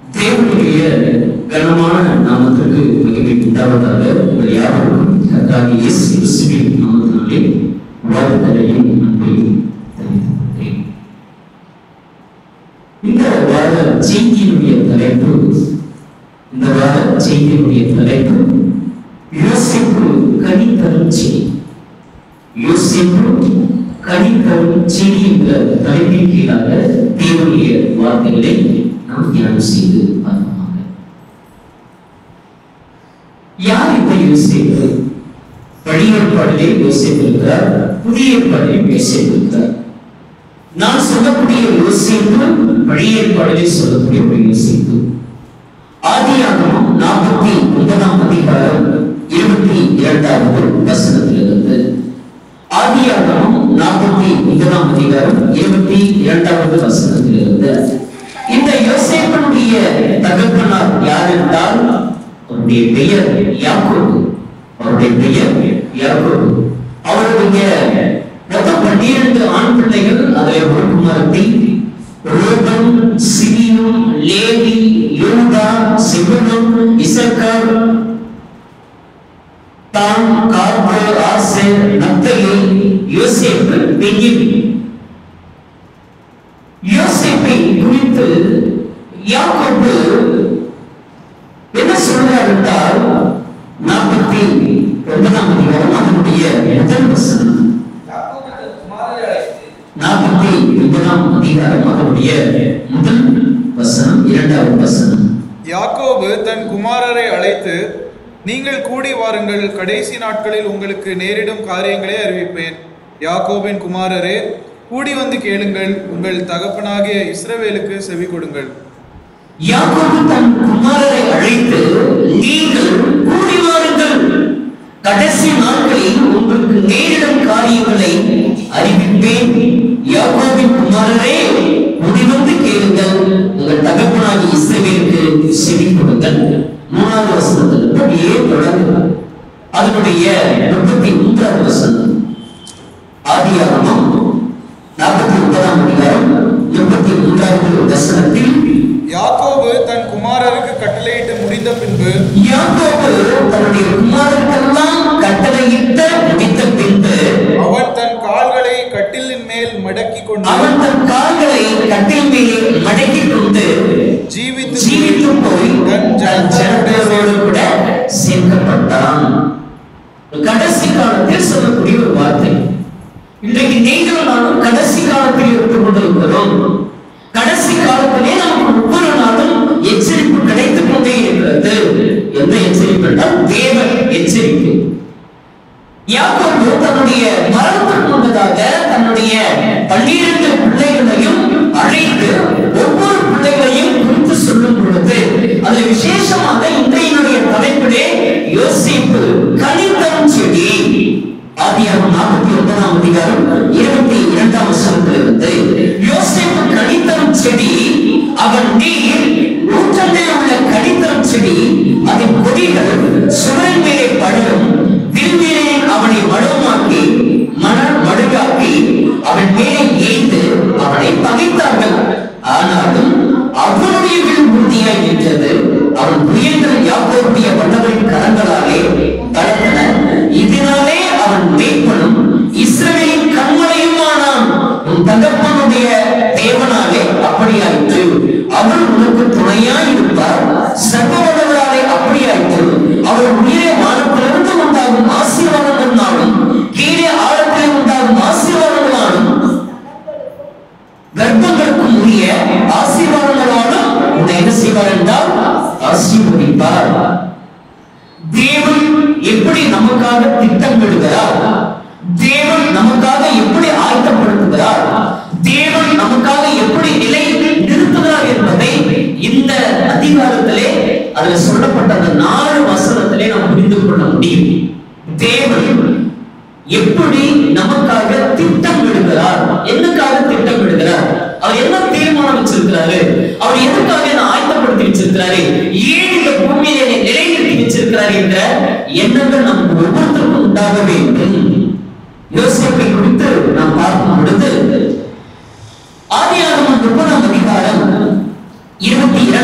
தேவனுடைய கனமான நாமத்திற்கு மகிமை உண்டாவதாக உங்கள் யாவருக்கும் கர்த்தராகிய இயேசு கிறிஸ்துவின் நாமத்தினாலே வாழ்த்துதலையும் அன்பையும் தெரிவித்துக் இந்த வார செய்தியினுடைய தலைப்பு இந்த வார செய்தியினுடைய தலைப்பு யோசிப்பு கனித்தரும் செடி யோசிப்பு கனித்தரும் செடி என்ற தலைப்பின் கீழாக தேவனுடைய வார்த்தைகளை நாம் தியானம் செய்து பார்ப்போமாக யார் இந்த யோசிப்பு பழைய ஏற்பாடிலே யோசிப்பு இருக்கிறார் புதிய ஏற்பாடிலே யோசிப்பு இருக்கிறார் நான் சொல்லக்கூடிய யோசிப்பு பழைய ஏற்பாடிலே சொல்லக்கூடிய ஒரு யோசிப்பு ஆதியாகமம் நாற்பத்தி ஒன்பதாம் அதிகாரம் இருபத்தி இரண்டாவது வசனத்திலிருந்து ஆதியாகமம் நாற்பத்தி ஒன்பதாம் அதிகாரம் இருபத்தி இரண்டாவது வசனத்திலிருந்து இந்த யோசேப்பனுடைய தகப்பனார் யார் என்றால் அவருடைய பெயர் யாக்கோபு அவருடைய பெயர் யாக்கோபு அவருடைய மொத்தம் பன்னிரண்டு ஆண் பிள்ளைகள் அதில் ஒரு குமாரத்தை ரூபன் சிமியோன் லேவி யூதா சிபுனம் இசக்கார் தான் கார்போ ஆசேர் நப்தலி யோசேப்பு பென்யமின் யோசேப்பை குறித்து யாக்கோபு என்ன சொல்றார் என்றால் நாற்பத்தி ஒன்பதாம் அதிகாரம் அதனுடைய முதல் வசனம் யாக்கோபு தன் குமாரரை அழைத்து நாற்பத்தி ஒன்பதாம் அதிகாரம் அதனுடைய முதல் வசனம் இரண்டாவது வசனம் யாக்கோபு தன் குமாரரை அழைத்து நீங்கள் கூடி வாருங்கள் கடைசி நாட்களில் உங்களுக்கு நேரிடும் காரியங்களை அறிவிப்பேன் யாக்கோபின் குமாரரே கூடி வந்து கேளுங்கள் உங்கள் தகப்பனாகிய இஸ்ரவேலுக்கு செவி கொடுங்கள் யாக்கோபு தன் குமாரரை அழைத்து நீங்கள் கூடி வாருங்கள் கடைசி நாட்களில் உங்களுக்கு நேரிடும் காரியங்களை அறிவிப்பேன் யாக்கோபின் குமாரரே கூடி வந்து கேளுங்கள் உங்கள் தகப்பனாகி இஸ்ரவேலுக்கு செவி கொடுங்கள் மூணாவது வசனத்தில் அப்படியே தொடங்குகிறார் அதனுடைய முப்பத்தி மூன்றாவது வசனம் ஆதியாகமம் நாற்பத்தி ஒன்பதாம் அதிகாரம் முப்பத்தி மூன்றாவது வசனத்தில் யாக்கோபு தன் குமாரருக்கு கட்டளையிட்டு முடிந்த பின்பு யாக்கோபு தன்னுடைய குமாரருக்கெல்லாம் கட்டளையிட்ட முடித்த பின்பு அவன் தன் கால்களை கட்டிலின் மேல் மடக்கிக் கொண்டு அவன் தன் கால்களை கட்டில் மேலே மடக்கிக் கொண்டு ஜீவித்து ஜீவித்து போய் தன் தன் ஜனங்களோடு கூட சேர்க்கப்பட்டான் கடைசி காலத்தில் சொல்லக்கூடிய ஒரு வார்த்தை இன்றைக்கு நீங்கள் நானும் கடைசி காலத்தில் இருந்து கொண்டிருக்கிறோம் கடைசி காலத்திலே நமக்கு ஒவ்வொரு நாளும் எச்சரிப்பு கிடைத்துக் கொண்டே இருக்கிறது என்ன எச்சரிப்பு என்றால் தேவ எச்சரிப்பு யாக்கோபு தன்னுடைய மரணத்திற்கு முன்னதாக தன்னுடைய பன்னிரண்டு பிள்ளைகளையும் அழைத்து ஒவ்வொரு பிள்ளைகளையும் குறித்து சொல்லும் பொழுது அதுல விசேஷமாக இன்றையினுடைய தலைப்பிலே யோசிப்பு கனித்தம் செடி ஆதியாகம் நாற்பத்தி ஒன்பதாம் அதிகாரம் இருபத்தி இரண்டாம் வசனத்திலிருந்து யோசிப்பு கனித்தம் செடி அவன் நீர் ஊற்றங்களில் உள்ள கனித்தம் செடி அதன் கொடிகள் சுவரின் மேலே படரும் விண்மீனை அவனை மடுமாக்கி மணல் மடுகாக்கி அவன் மேலே ஏய்ந்து அவனை பகைத்தார்கள் ஆனாலும் அவனுடைய வில் உறுதியாய் நின்றது அவன் புயங்கள் யாக்கோருடைய வல்லவரின் கரங்களாலே கடந்தன இதனாலே அவன் மேய்ப்பனும் இஸ்ரவேலின் கண்மலையுமானான் உன் தகப்பனுடைய தேவனாலே அப்படியாயிற்று அவர் உனக்கு துணையாய் இருப்பார் சர்வவல்லவராலே அப்படியாயிற்று அவர் உயிரே வானத்திலிருந்து உண்டாகும் ஆசீர்வாதங்களாலும் கீழே ஆழத்திலே உண்டாகும் ஆசீர்வாதங்களாலும் கர்ப்பங்களுக்கும் உரிய ஆசீர்வாதங்களாலும் உன்னை என்ன செய்வார் என்றால் ஆசீர்வதிப்பார் தேவன் எப்படி நமக்காக திட்டமிடுகிறார் தேவன் நமக்காக எப்படி ஆயத்தப்படுத்துகிறார் தேவன் நமக்காக எப்படி நிலை நிறுத்துகிறார் என்பதை இந்த அதிகாரத்திலே அதுல சொல்லப்பட்ட அந்த நாலு வசனத்திலே நாம் புரிந்து கொள்ள முடியும் தேவன் எப்படி நமக்காக திட்டம் விடுகிறார் என்னக்காக திட்டம் விடுகிறார் அவர் என்ன தீர்மானம் வச்சிருக்கிறாரு அவர் எதுக்காக என்ன ஆயத்தப்படுத்தி வச்சிருக்கிறாரு ஏன் இந்த பூமியை என்னை நிலைநிறுத்தி வச்சிருக்கிறார் என்ற எண்ணங்கள் நமக்கு ஒவ்வொருத்தருக்கும் உண்டாக வேண்டும் யோசிப்பை குறித்து நாம் பார்க்கும் பொழுது ஆதியாகமம் முப்பதாம் அதிகாரம் இருபத்தி இரண்டாம்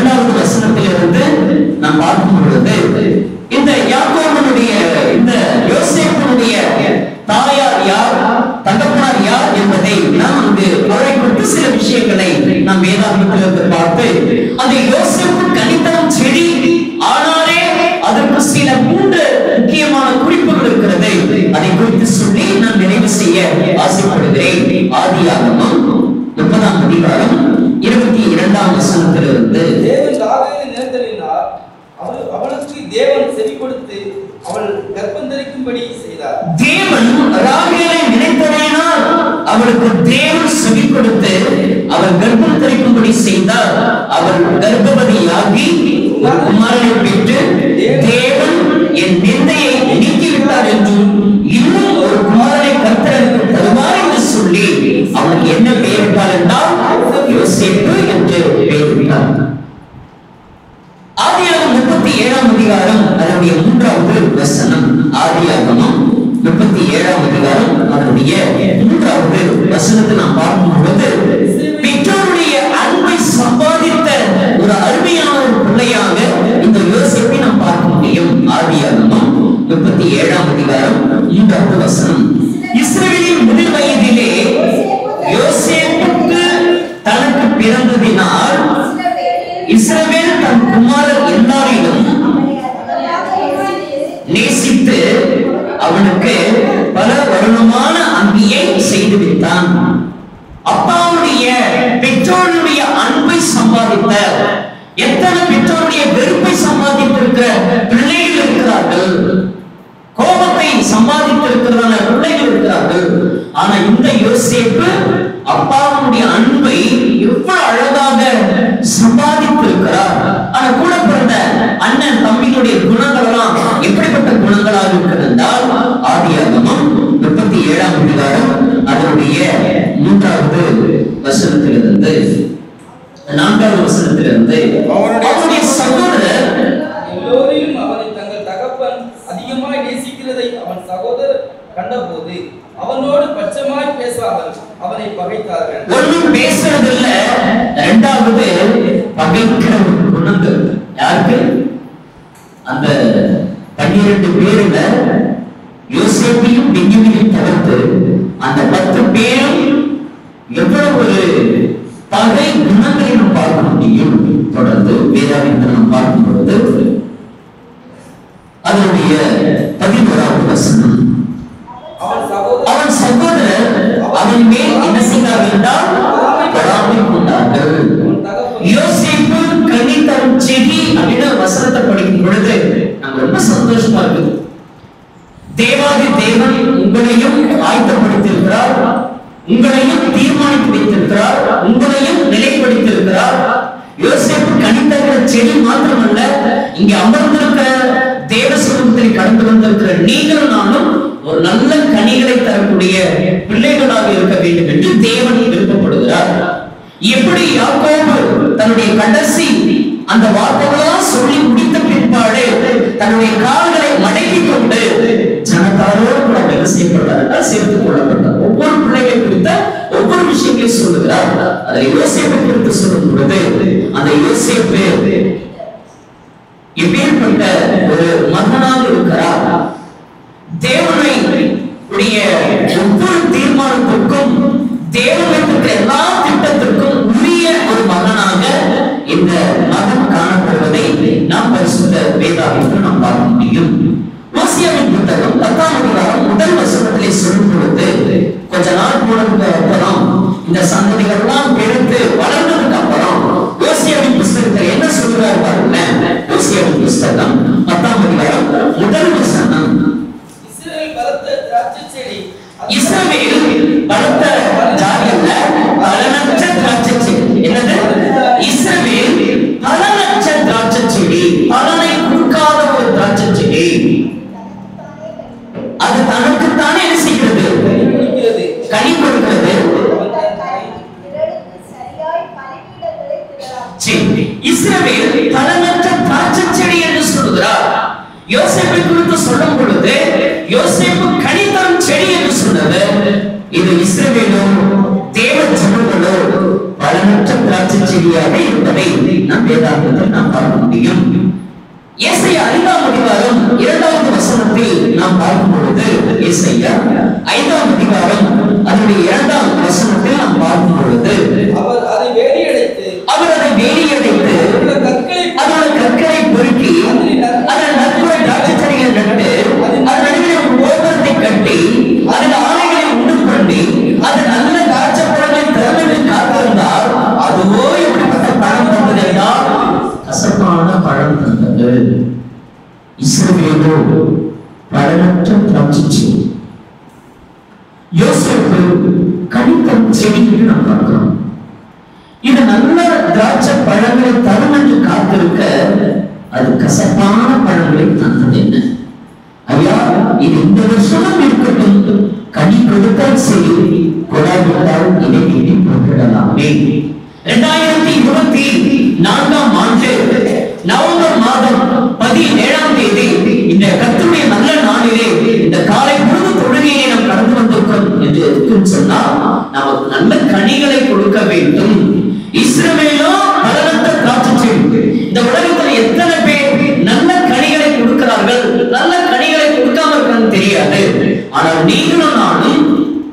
இரண்டாவது வசனத்திலிருந்து நாம் பார்க்கும் பொழுது இந்த யாக்கோபனுடைய இந்த யோசேப்பனுடைய தாயார் யார் தகப்பனார் யார் என்பதை நாம் அங்கு முறைப்பட்டு சில விஷயங்களை நாம் வேதாந்தத்திலிருந்து பார்த்து அந்த யோசேப்பு கனித்தனம் செடி ஆனாலே அதற்கு சில மூன்று முக்கியமான குறிப்புகள் இருக்கிறது அதை குறித்து சொல்லி நான் நிறைவு செய்ய ஆசைப்படுகிறேன் ஆதியாகமம் முப்பதாம் அதிகாரம் இருபத்தி இரண்டாம் வசனத்திலிருந்து தேவன் ராகேலை நினைத்தலினார் அவள் அவளுக்கு தேவன் செவி கொடுத்து அவள் கர்ப்பந்தரிக்கும்படி செய்தார் தேவன் ராகேலை நினைத்தடையினால் அவளுக்கு தேவன் செவி கொடுத்து அவள் கர்ப்பம் தரிக்கும்படி செய்தார் அவள் கர்ப்பவதியாகி ஒரு குமாரனை பெற்று தேவன் என் நிந்தையை நீக்கிவிட்டார் என்றும் இன்னும் ஒரு குமாரனை கர்த்தருக்கு தருவார் என்று சொல்லி அவனுக்கு என்ன பெயரிட்டார் என்றால் யோசேப்பு என்று பெயரிட்டார் ஆதியாகமம் முப்பத்தி ஏழாம் அதிகாரம் அதனுடைய மூன்றாவது வசனம் ஆதியாகமம் முப்பத்தி ஏழாம் அதிகாரம் அதனுடைய மூன்றாவது வசனத்தை நாம் பார்க்கும் பொழுது பெற்றோருடைய அன்பை சம்பாதித்த ஒரு அருமையான ஒரு பிள்ளையாக இந்த யோசிப்பை நாம் பார்க்க முடியும் ஆதியாகமம் முப்பத்தி ஏழாம் அதிகாரம் மூன்றாவது வசனம் இஸ்ரவேலின் முதிர் வயதிலே யோசேப்புக்கு தனக்கு பிறந்ததினால் இஸ்ரவேல் தன் குமாரர் எல்லாரிலும் நேசித்து அவனுக்கு பல வருணமான அங்கியை செய்து விட்டான் அப்பாவுடைய பெற்றோருடைய அன்பை சம்பாதித்த எத்தனை பெற்றோருடைய வெறுப்பை சம்பாதித்திருக்கிற பிள்ளைகள் இருக்கிறார்கள் கோபத்தை சம்பாதித்திருக்கிறதான பிள்ளைகள் இருக்கிறார்கள் ஆனா இந்த யோசேப்பு அப்பாவுடைய அன்பை எவ்வளவு அழகாக சம்பாதித்திருக்கிறார் ஆனா கூட பிறந்த அண்ணன் தம்பிகளுடைய குணங்கள் எல்லாம் எப்படிப்பட்ட குணங்களாக இருக்கிறது என்றால் ஆதியாகமம் முப்பத்தி ஏழாம் அதிகாரம் அதனுடைய மூன்றாவது வசனத்திலிருந்து நான்காவது வசனத்திலிருந்து அவனுடைய அவனுடைய சகோதரர் எல்லோரிலும் அவனை தங்கள் தகப்பன் அதிகமாய் நேசிக்கிறதை அவன் சகோதரர் கண்டபோது அவனோடு பட்சமாய் பேசாமல் அவனை பகைத்தார்கள் ஒண்ணும் பேசுறதில்ல இரண்டாவது பகைக்கிற ஒரு குணங்கள் யாருக்கு அந்த பன்னிரண்டு பேருல யோசேப்பையும் பெஞ்சமினையும் தவிர்த்து அந்த பத்து பேரும் எவ்வளவு ஒரு பகை குணங்களை நாம் பார்க்க முடியும் தொடர்ந்து வேதாவின் நாம் பார்க்கும் பொழுது அதனுடைய பதினோராவது வசனம் அவன் சகோதரன் அவன் சகோதரர் அவன் மேல் என்ன செய்தார் என்றால் பொறாமை கொண்டார்கள் யோசிப்பு கனி தரும் செடி அப்படின்னு வசனத்தை படிக்கும் பொழுது நாங்க ரொம்ப சந்தோஷமா இருக்குது தேவாதி தேவன் உங்களையும் ஆயத்தப்படுத்தியிருக்கிறார் உங்களையும் தீர்மானித்து வைத்திருக்கிறார் உங்களையும் நிலைப்படுத்தியிருக்கிறார் யோசேப்பு கனித்தகிற செடி மாத்திரமல்ல இங்க அமர்ந்திருக்கிற தேவ சமூகத்தில் கடந்து வந்திருக்கிற நீங்களும் நானும் ஒரு நல்ல கனிகளை தரக்கூடிய பிள்ளைகளாக இருக்க வேண்டும் என்று தேவன் விருப்பப்படுகிறார் எப்படி யாக்கோபு தன்னுடைய கடைசி அந்த வார்த்தைகளெல்லாம் சொல்லி முடித்த பிற்பாடு தன்னுடைய கால்களை மடக்கிக் கொண்டு ஜனத்தாரோடு கூட வேலை செய்யப்பட்டார் சேர்த்துக் கொள்ளப்பட்டார் ஒவ்வொரு பிள்ளைகளை குறித்த ஒவ்வொரு விஷயங்களையும் சொல்லுகிறார் அதை யோசேப்பை குறித்து சொல்லும் பொழுது அந்த யோசேப்பு எப்பேற்பட்ட ஒரு மகனாக இருக்கிறார் தேவனை உடைய ஒவ்வொரு தீர்மானத்திற்கும் தேவன் வைத்திருக்கிற எல்லா திட்டத்திற்கும் உரிய ஒரு மகனாக இந்த மகன் காணப்படுவதை நாம் பரிசுத்த வேதாவிற்கு நாம் பார்க்க முடியும் ஓசியாவின் புத்தகம் பத்தாம் அதிகாரம் முதல் வசனத்திலே சொல்லும் பொழுது கொஞ்ச நாள் போனதுக்கு அப்புறம் இந்த சந்ததிகள் எல்லாம் பெருத்து வளர்ந்ததுக்கு அப்புறம் ஓசியாவின் புஸ்தகத்தில் என்ன சொல்றாரு பாருங்க ஓசியாவின் புஸ்தகம் பத்தாம் அதிகாரம் முதல் வசனம் இஸ்ரவேல் பலத்த திராட்சை செடி இஸ்ரவேல் பலத்த ஜாதி அல்ல பலனற்ற திராட்சை செடி என்னது இஸ்ரவேல் பலனற்ற திராட்சை செடி பலனை கொடுக்காத ஒரு திராட்சை செடி அது தனக்குத்தானே என்ன செய்கிறது குடிக்கிறது கனி கொடுக்கிறது அவன் தன் தாய் சரி. இஸ்ரவேல் பலனற்ற திராட்சை செடி என்று சொல்கிறார் யோசேப்பை குறித்து சொல்லும் பொழுது யோசேப்பு கனிதம் செடி என்று சொன்னது இது இஸ்ரவேலோ தேவ ஜனங்களோ பலனற்ற திராட்சை செடியாக இருப்பதை நாம் வேதாந்தத்தில் நாம் பார்க்க முடியும் ஏசையா ஐந்தாம் அதிகாரம் இரண்டாவது வசனத்தில் நாம் பார்க்கும் பொழுது ஏசையா ஐந்தாம் அதிகாரம் அதனுடைய இரண்டாம் வசனத்தில் நாம் பார்க்கும் பொழுது அவர் அதை வேலியடைத்து அவர் அதை வேலியடைத்து உள்ள கற்களை அதோட கற்களை பொறுக்கி அதன் நட்புற திராட்சை செடிகளை நட்டு அதன் நடுவில் ஒரு கோபுரத்தை கட்டி அதில் ஆலைகளை உண்டு பண்ணி அது நல்ல திராட்சை பழங்களை திறமையை காத்திருந்தால் அதுவோ எப்படிப்பட்ட பழம் தந்தது என்றால் கசப்பான பழம் தந்தது இஸ்ரவேலோ பழமற்ற திராட்சை செடி யோசேப்பு கனித்தம் செடி என்று நாம் பார்க்கிறோம் இது நல்ல திராட்சை பழங்களை தரும் என்று காத்திருக்க அது கசப்பான பழங்களை தந்தது என்ன ஐயா இது இந்த வருஷமும் இருக்கட்டும் கனி கொடுத்தால் சரி கொடாவிட்டால் இதை நீட்டி போட்டுடலாமே இரண்டாயிரத்தி இருபத்தி நான்காம் ஆண்டு நவம்பர் மாதம் பதினேழாம் தேதி இந்த கத்துடைய நல்ல நாளிலே இந்த காலை பொழுது தொழுகையை நாம் கடந்து வந்திருக்கிறோம் என்று எதுக்குன்னு சொன்னால் நமக்கு நல்ல கனிகளை கொடுக்க வேண்டும் இஸ்ரவேலோ பலனற்ற திராட்சை செடி இந்த உலகத்தில் எத்தனை பேர் நல்ல கனிகளை கொடுக்கிறார்கள் நல்ல கனிகளை கொடுக்காம இருக்கான்னு தெரியாது ஆனால் நீங்களும் நானும்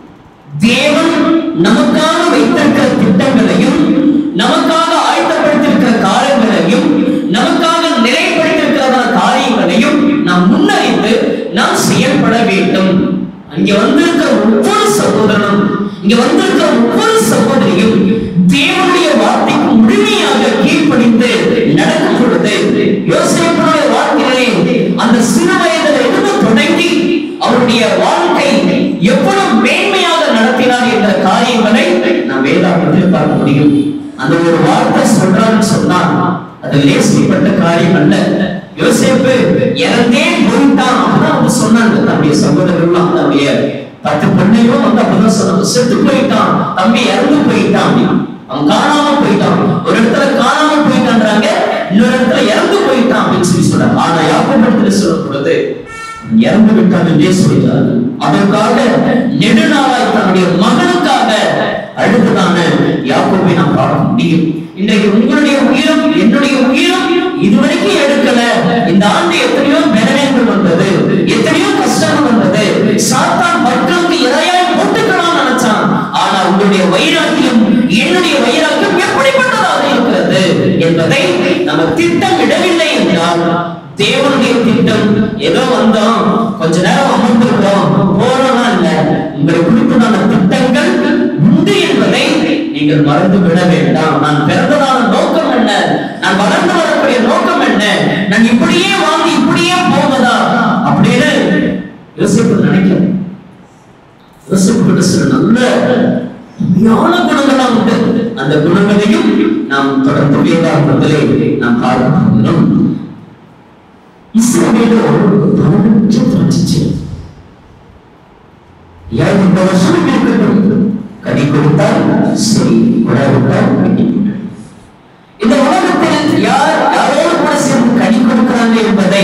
தேவன் நமக்காக வைத்திருக்கிற திட்டங்களையும் நமக்காக ஆயத்தப்படுத்தியிருக்கிற காலங்களையும் நமக்காக நிலைப்படுத்தியிருக்கிற காரியங்களையும் நாம் முன்னறிந்து நாம் செயல்பட வேண்டும் இங்க வந்திருக்கிற ஒவ்வொரு சகோதரனும் இங்க வந்திருக்கிற ஒவ்வொரு சகோதரியும் தேவனுடைய வார்த்தைக்கு முழுமையாக கீழ்ப்படிந்து நடக்கும் பொழுது யோசேப்பனுடைய வாழ்க்கையிலே அந்த சிறு வயதில் இருந்து தொடங்கி அவருடைய வாழ்க்கை எவ்வளவு மேன்மையாக நடத்தினார் என்ற காரியங்களை நாம் வேதாந்தத்தில் பார்க்க முடியும் அந்த ஒரு வார்த்தை சொல்றான்னு சொன்னால் அது லேசிப்பட்ட காரியம் அல்ல யோசேப்பு இறந்தே போயிட்டான் அப்பதான் வந்து சொன்னாங்க தன்னுடைய சகோதரர்கள் தன்னுடைய பத்து பெண்ணையும் வந்து அப்பதான் சொன்னாங்க செத்து போயிட்டான் தம்பி இறந்து போயிட்டான் அவன் காணாம போயிட்டான் ஒரு இடத்துல காணாம போயிட்டான்றாங்க இன்னொரு இடத்துல இறந்து போயிட்டான் அப்படின்னு சொல்லி சொல்றாங்க ஆனா யாக்கோபு இடத்துல சொல்லப்படுது இறந்து விட்டான் என்றே சொல்கிறார் அதற்காக நெடுநாளாய் தன்னுடைய மகனுக்காக அழுதுதான யாக்கோபை நாம் பார்க்க முடியும் இன்றைக்கு உங்களுடைய உயிரும் என்னுடைய உயிரும் இதுவரைக்கும் எடுக்கல இந்த ஆண்டு எத்தனையோ பலவீனங்கள் வந்தது எத்தனையோ கஷ்டங்கள் வந்தது சாத்தான் மக்களுக்கு இரையாய் போட்டுக்கலாம் நினைச்சான் ஆனா உங்களுடைய வைராக்கியம் என்னுடைய வைராக்கியம் எப்படிப்பட்டதாக இருக்கிறது என்பதை நம்ம திட்டமிடவில்லை என்றால் தேவனுடைய திட்டம் ஏதோ வந்தோம் கொஞ்ச நேரம் அமர்ந்திருக்கிறோம் போறோம்னா இல்ல உங்களை குறிப்பிடான திட்டங்கள் உண்டு என்பதை நீங்கள் மறந்து விட வேண்டாம் நான் பிறந்ததான நோக்கம் என்ன நான் வளர்ந்து வரக்கூடிய நோக்கம் என்ன நான் இப்படியே வாங்கி இப்படியே போவதா அப்படின்னு யோசிப்பு நினைக்கிறேன் யோசிப்பு சில நல்ல உண்மையான குணங்களாம் உண்டு அந்த குணங்களையும் நாம் தொடர்ந்து வேதாந்தத்திலே நாம் பார்க்க போகிறோம் இஸ்ரவேலோ பலனற்ற திராட்சை ஏன் இந்த வருஷம் இருக்கட்டும் கனி கொடுத்தால் சரி கொடாவிட்டால் கண்டிப்பாக இந்த உலகத்தில் யார் யாரோடு கூட சேர்ந்து கனி கொடுக்கிறாங்க என்பதை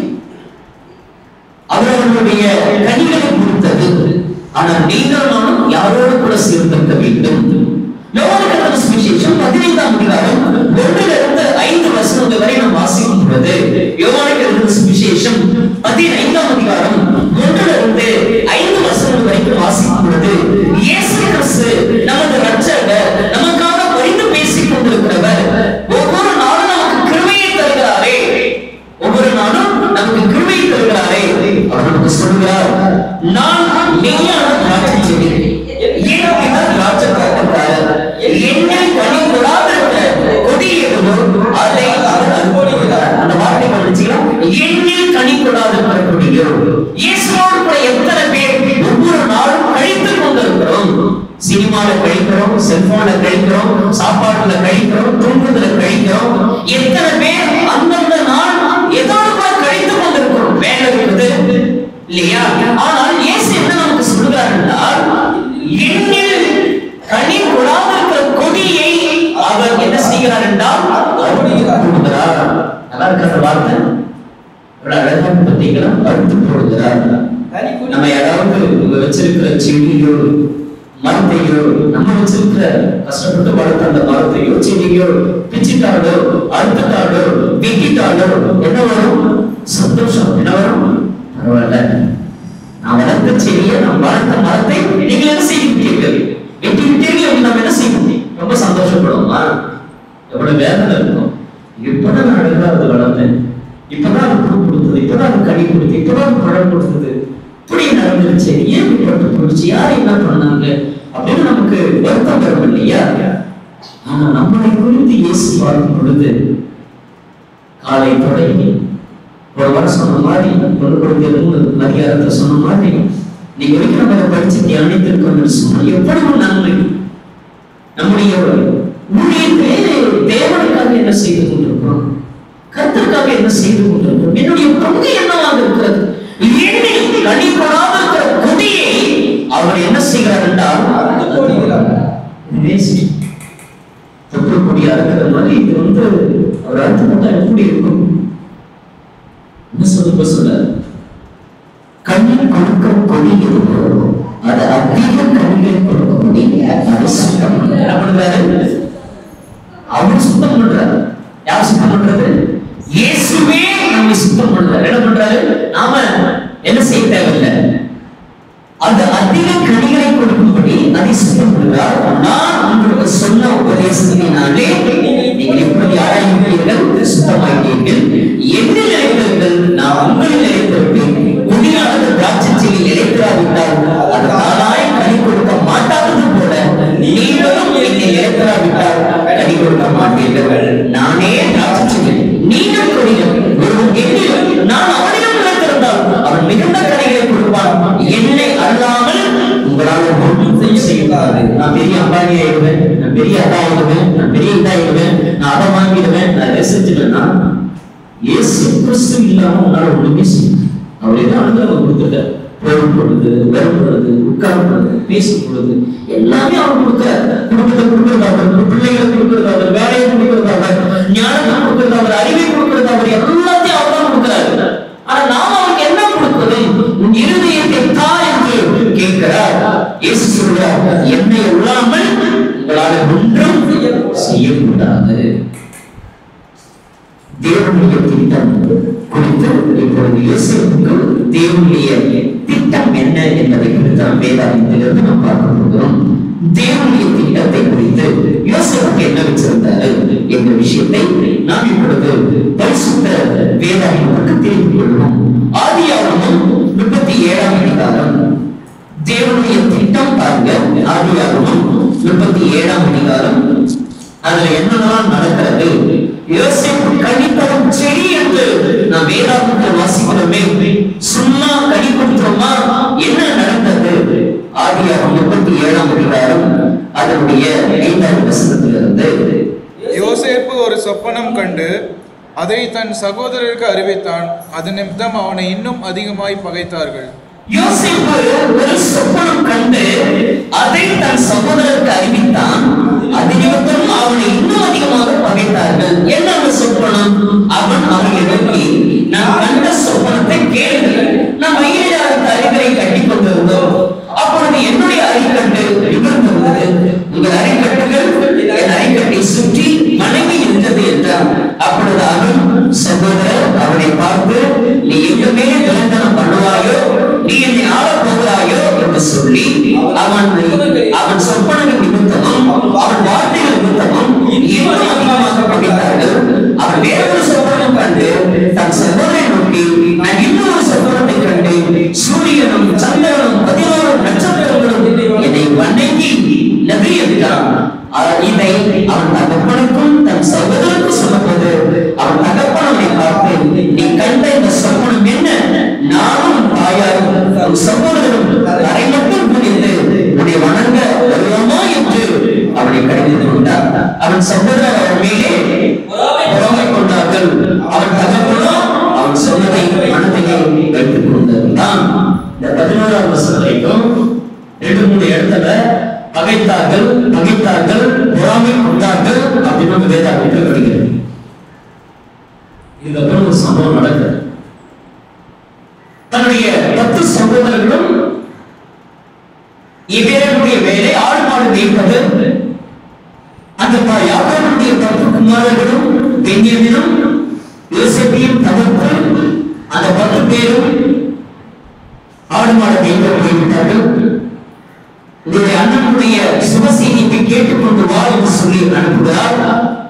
அவரவர்களுடைய கனிகளை பொறுத்தது ஆனால் நீங்கள் நானும் யாரோடு கூட சேர்ந்திருக்க வேண்டும் யோவானுக்கு சுவிசேஷம் பதினைந்தாம் அதிகாரம் ஒன்றிலிருந்து ஐந்து வசனங்கள் வரை நாம் வாசிக்கும் பொழுது யோவானுக்கு சுவிசேஷம் பதினைந்தாம் அதிகாரம் ஒன்றிலிருந்து ஐந்து வசனங்கள் வரைக்கும் வாசிக்கும் பொழுது இயேசு கிறிஸ்து நமது ரட்சகர் நமக்காக பரிந்து பேசிக் கொண்டிருக்கிறவர் ஒவ்வொரு நாளும் நமக்கு கிருபையை தருகிறாரே ஒவ்வொரு நாளும் நமக்கு கிருபை தருகிறாரே அவர் நமக்கு சொல்கிறார் நான் மெய்யான திராட்சை செடி என் பிதா திராட்சை தோட்டக்காரர் என்னை கனி கொடாதிருக்க கொடி எதுவோ அதை அவர் அனுபவிக்கிறார் அந்த வார்த்தை கவனிச்சீங்களா என்னில் கனி கொடாதிருக்கிற கொடியோ இயேசுவோடு கூட எத்தனை பேர் ஒவ்வொரு நாளும் கழித்துக் கொண்டிருக்கிறோம் சினிமால கழிக்கிறோம் செல்போன்ல கழிக்கிறோம் சாப்பாட்டுல கழிக்கிறோம் தூங்குதுல கழிக்கிறோம் எத்தனை பேர் அந்தந்த நாள் ஏதோடு கூட கழித்துக் கொண்டிருக்கிறோம் வேலை இருக்குது இல்லையா ஆனால் இயேசு என்ன நமக்கு சொல்கிறார் என்றால் எண்ணில் கனி கொடாதிருக்கிற கொடியை அவர் என்ன செய்கிறார் என்றால் அறுவடை கொடுக்கிறார் நல்லா இருக்க அந்த வார்த்தை எவ்வளவு அழகா இருக்கு பார்த்தீங்களா அறுத்து போடுகிறார் கனி கொடி நம்ம யாராவது இங்க வச்சிருக்கிற செடியோ மரத்தையோ நம்ம வச்சிருக்கிற கஷ்டப்பட்டு வளர்த்த அந்த மரத்தையோ செடியோ பிச்சிட்டாலோ அறுத்துட்டாலோ வெட்டிட்டாலோ என்ன வரும் சந்தோஷம் என்ன வரும் பரவாயில்ல நான் வளர்த்த செடியை நான் வளர்த்த மரத்தை நீங்கள் என்ன செய்து விட்டீர்கள் வெட்டி விட்டீர்கள் அப்படின்னு நம்ம என்ன செய்ய முடியும் ரொம்ப சந்தோஷப்படுவோமா எவ்வளவு வேதனை இருக்கும் இப்பதான் நான் அழகா அது வளர்ந்தேன் இப்பதான் அது பூ கொடுத்தது இப்பதான் அது கனி கொடுத்தது இப்பதான் அது பழம் கொடுத்தது இப்படி நடந்துருச்சு ஏன் இப்படி பட்டு போயிடுச்சு யார் என்ன பண்ணாங்க அப்படின்னு நமக்கு வருத்தம் வரும் இல்லையா ஆனா நம்மளை குறித்து இயேசு பார்க்கும் பொழுது காலை தொடங்கி ஒரு வாரம் சொன்ன மாதிரி பொண்ணு கொடுக்கிறது அதிகாரத்தை சொன்ன மாதிரி நீங்க வரைக்கும் நம்ம அதை படிச்சு தியானித்திருக்கோம்னு சொன்னா எவ்வளவு நன்மை நம்முடைய ஊழியத்திலே தேவனுக்காக என்ன செய்து கொண்டிருக்கிறோம் கர்த்தருக்காக என்ன செய்து கொண்டிருக்கிறோம் என்னுடைய பங்கு என்னவாக இருக்கிறது எண்ணில் கனி கொடாமல் இருக்கிற கொடியை அவர் என்ன செய்கிறார் என்றால் அறுத்து போடுகிறார். இது waste. தொற்று கொடியா இருக்கிற மாதிரி இது வந்து அவர் அறுத்து போட்டா எப்படி இருக்கும் என்ன சொல்லுங்க சொல்ல கண்ணி கொடுக்க கொடி எதுவோ அது அதிக கண்ணில் கொடுக்க முடியல அது சுத்தம் பண்ண. என்ன பண்றாரு அவர் சுத்தம் பண்றாரு யார் சுத்தம் பண்றது இயேசுவே நம்மை சுத்தம் பண்றாரு என்ன பண்றாரு நாம என்ன செய்ய தேவையில்லை அந்த அதிக கனிகளை கொடுக்கும்படி அதை சுத்தம் பண்ணுகிறார் நான் உங்களுக்கு சொன்ன உபதேசத்தினாலே நீங்கள் எப்படி ஆராய்ந்தீர்கள் சுத்தமாயிட்டீர்கள் என்னில் நிலைத்தீர்கள் நான் உங்களில் நிலைத்திருப்பேன் குடியானது திராட்சை செடி நிலைத்திராவிட்டால் அது தானாய் கனி கொடுக்க மாட்டாதது போல நீங்களும் என்னை நிலைத்திராவிட்டால் கனி கொடுக்க மாட்டீர்கள் நானே திராட்சை செடி நீங்கள் கொடிகள் ஒருவன் என்னில் நான் அவனிடம் நிலைத்திருந்தால் அவன் மிகுந்த கனிகளை கொடுப்பான் என்னை அல்லாமல் உங்களால் ஒன்றும் செய்ய செய்யக்கூடாது நான் பெரிய அம்பானி ஆயிடுவேன் நான் பெரிய அதா ஆயிடுவேன் நான் பெரிய இதா ஆயிடுவேன் நான் அதை வாங்கிடுவேன் நான் இதை செஞ்சுடுவேன்னா இயேசு கிறிஸ்து இல்லாம உன்னால ஒண்ணுமே செய்ய முடியாது. அவர் எதை அனுகிரகம் கொடுத்துட்டார் போடும் பொழுது வரும் பொழுது உட்காரும் பொழுது பேசும் பொழுது எல்லாமே அவர் கொடுக்கிறார் குடும்பத்தை கொடுக்கிறது அவர் பிள்ளைகளை கொடுக்கிறது அவர் வேலையை கொடுக்கிறது அவர் ஞானத்தை கொடுக்கிறது அவர் அறிவை கொடுக்கிறது அவர் எல்லாத்தையும் அவர் தான் கொடுக்கிறார் ஆனா நாம அவருக்கு என்ன கொடுப்பது உன் இருதயத்தை தா என்று கேட்கிறார் இயேசு சொல்றார் என்னை இல்லாமல் உங்களால் ஒன்றும் செய்யக்கூடாது தேவனுடைய திட்டம் குறித்து இப்பொழுது யோசிப்புக்கு தேவனுடைய திட்டம் என்ன என்பதை குறித்து நாம் வேதாந்தத்திலிருந்து நாம் பார்க்க போகிறோம் தேவனுடைய திட்டத்தை குறித்து யோசிப்புக்கு என்ன வச்சிருந்தாரு என்ற விஷயத்தை நாம் இப்பொழுது பரிசுத்த வேதாந்தத்துக்கு திருப்பிக் கொள்வோம் ஆதியாகமம் முப்பத்தி ஏழாம் அதிகாரம் தேவனுடைய திட்டம் பாருங்க ஆதியாகமம் முப்பத்தி ஏழாம் அதிகாரம் அதுல என்னென்னலாம் நடக்கிறது யோசிப்பு கனித்தரும் செடி என்று நான் வேதாந்தத்தில் வாசிக்கிறோமே சும்மா கனி கொடுத்தோமா என்ன நடந்தது ஆதியாகம் முப்பத்தி ஏழாம் அதிகாரம் அதனுடைய ஐந்தாம் வசனத்திலிருந்து யோசேப்பு ஒரு சொப்பனம் கண்டு அதை தன் சகோதரருக்கு அறிவித்தான் அது நிமித்தம் அவனை இன்னும் அதிகமாய் பகைத்தார்கள் யோசிப்பு ஒரு சொப்பனம் கண்டு அதை தன் சகோதரருக்கு அறிவித்தான் அது நிமித்தம் அவனை இன்னும் அதிகமாக பகைத்தார்கள் என்ன அந்த சொப்பனம் அவன் அவனை நோக்கி நான் கண்ட சொப்பனத்தை கேளுங்கள் நான் மயிலாருக்கு அறிவுரை கட்டி கொண்டிருந்தோம் அப்பொழுது என்னுடைய அரிக்கட்டு நிமிர்ந்திருந்தது உங்கள் அரிக்கட்டுகள் என் அரிக்கட்டை சுற்றி மனைவி இருந்தது என்றான் அப்பொழுது அவன் சகோதரர் அவனை பார்த்து நீ எங்க மேலே விளந்தனம் பண்ணுவாயோ நீ என்னை ஆளப் போகிறாயோ என்று சொல்லி அவன் அவன் சொப்பனங்கள் நிமித்தமும் அவன் வார்த்தைகள் நிமித்தமும் இன்னும் அதிகமாக படித்தார்கள் அவன் வேறொரு சொப்பனம் கண்டு தன் சகோதரை நோக்கி நான் இன்னொரு சொப்பனத்தை கண்டு சூரியனும் சந்திரனும் பதினோரு நட்சத்திரங்களும் என்னை வணங்கி நபி என்றான் அவர் இதை அவன் தகப்பனுக்கும் தன் சகோதரனுக்கும் சொன்னபோது அவன் தகப்பன் அவனை பார்த்து நீ கண்ட இந்த சொப்பனம் என்ன நானும் தாயாரும் உன் சகோதரரும் தரை மட்டும் குனிந்து உன்னை வணங்க வருவோமா என்று அவனை கடிந்து கொண்டார் அவன் சகோதரர் அவன் மேலே பொறாமை கொண்டார்கள் அவன் தகப்பனோ அவன் சொன்னதை மனதிலே வைத்துக் கொண்டிருந்தான் இந்த பதினோராம் வசனம் வரைக்கும் ரெண்டு மூணு இடத்துல பகைத்தார்கள் பகைத்தார்கள் பொறாமை கொண்டார்கள் அப்படின்னு நம்ம வேதாந்தத்தில் படிக்கிறது இதுக்கப்புறம் ஒரு சம்பவம் நடக்குது தன்னுடைய பத்து சகோதரர்களும் இவருடைய யாக்கோவுடைய வேலை ஆடு மாடு மேய்ப்பது அந்த ப- யாக்கோவுடைய பத்து குமாரர்களும் பெண்ணியமினும் யோசேப்பையும் தவிர்த்து அந்த பத்து பேரும் ஆடு மாடு மேய்க்க போய்விட்டார்கள் உங்களுடைய அண்ணனுடைய சுபசெய்தியை கேட்டுக்கொண்டு வா என்று சொல்லி அனுப்புகிறார்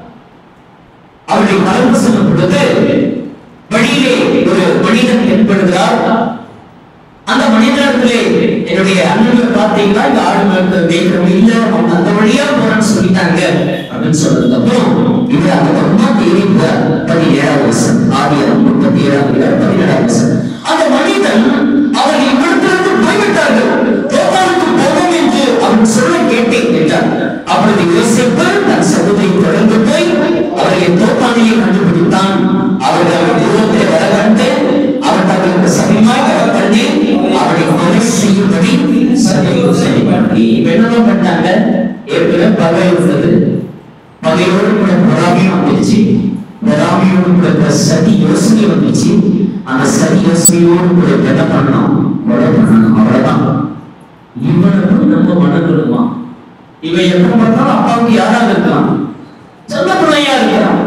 அவர்களை மறந்து செல்லும் பொழுது வழியிலே ஒரு மனிதன் தென்படுகிறார் அந்த மனிதர்களே என்னுடைய அண்ணன் பார்த்தீங்கன்னா இந்த ஆடு மாடு மேய்க்கிறவங்க இல்ல அவங்க அந்த வழியா போறேன்னு சொல்லிட்டாங்க அப்படின்னு சொன்னதுக்கு அப்புறம் இது அந்த பக்கமா தேடி போறார் பதினேழாவது வருஷம் ஆதியாரம் முப்பத்தி ஏழாம் அதிகாரம் பதினேழாவது வருஷம் அந்த மனிதன் அவர்கள் இவ்விடத்திலிருந்து போய்விட்டார்கள் தோட்டானுக்கு போவோம் என்று அவன் சொல்ல கேட்டேன் என்றார் அப்பொழுது யோசிப்பு தன் சகோதரி தொடர்ந்து போய் அவர்களை தோட்டானையை கண்டுபிடித்தான் அவர்கள் தூரத்தில் வர கண்டு அவர் தங்களுக்கு சமயமாய் வர பண்ணி அவரை கொலை செய்யும்படி சரி பண்ணி என்னதான் பண்ணாங்க ஏற்கனவே பகை இருந்தது பகையோடு கூட பொறாமையும் வந்துருச்சு பொறாமையோடு கூட இப்ப சதி யோசனை வந்துச்சு அந்த சதி யோசனையோடு கூட இப்ப என்ன பண்ணணும் கொலை பண்ணணும் அவ்வளவுதான் இவனுக்கும் நம்ம மனதிலுமா இவன் எப்ப பார்த்தாலும் அப்பாவுக்கு யாராக இருக்கான் சின்ன பிள்ளையா இருக்கிறான்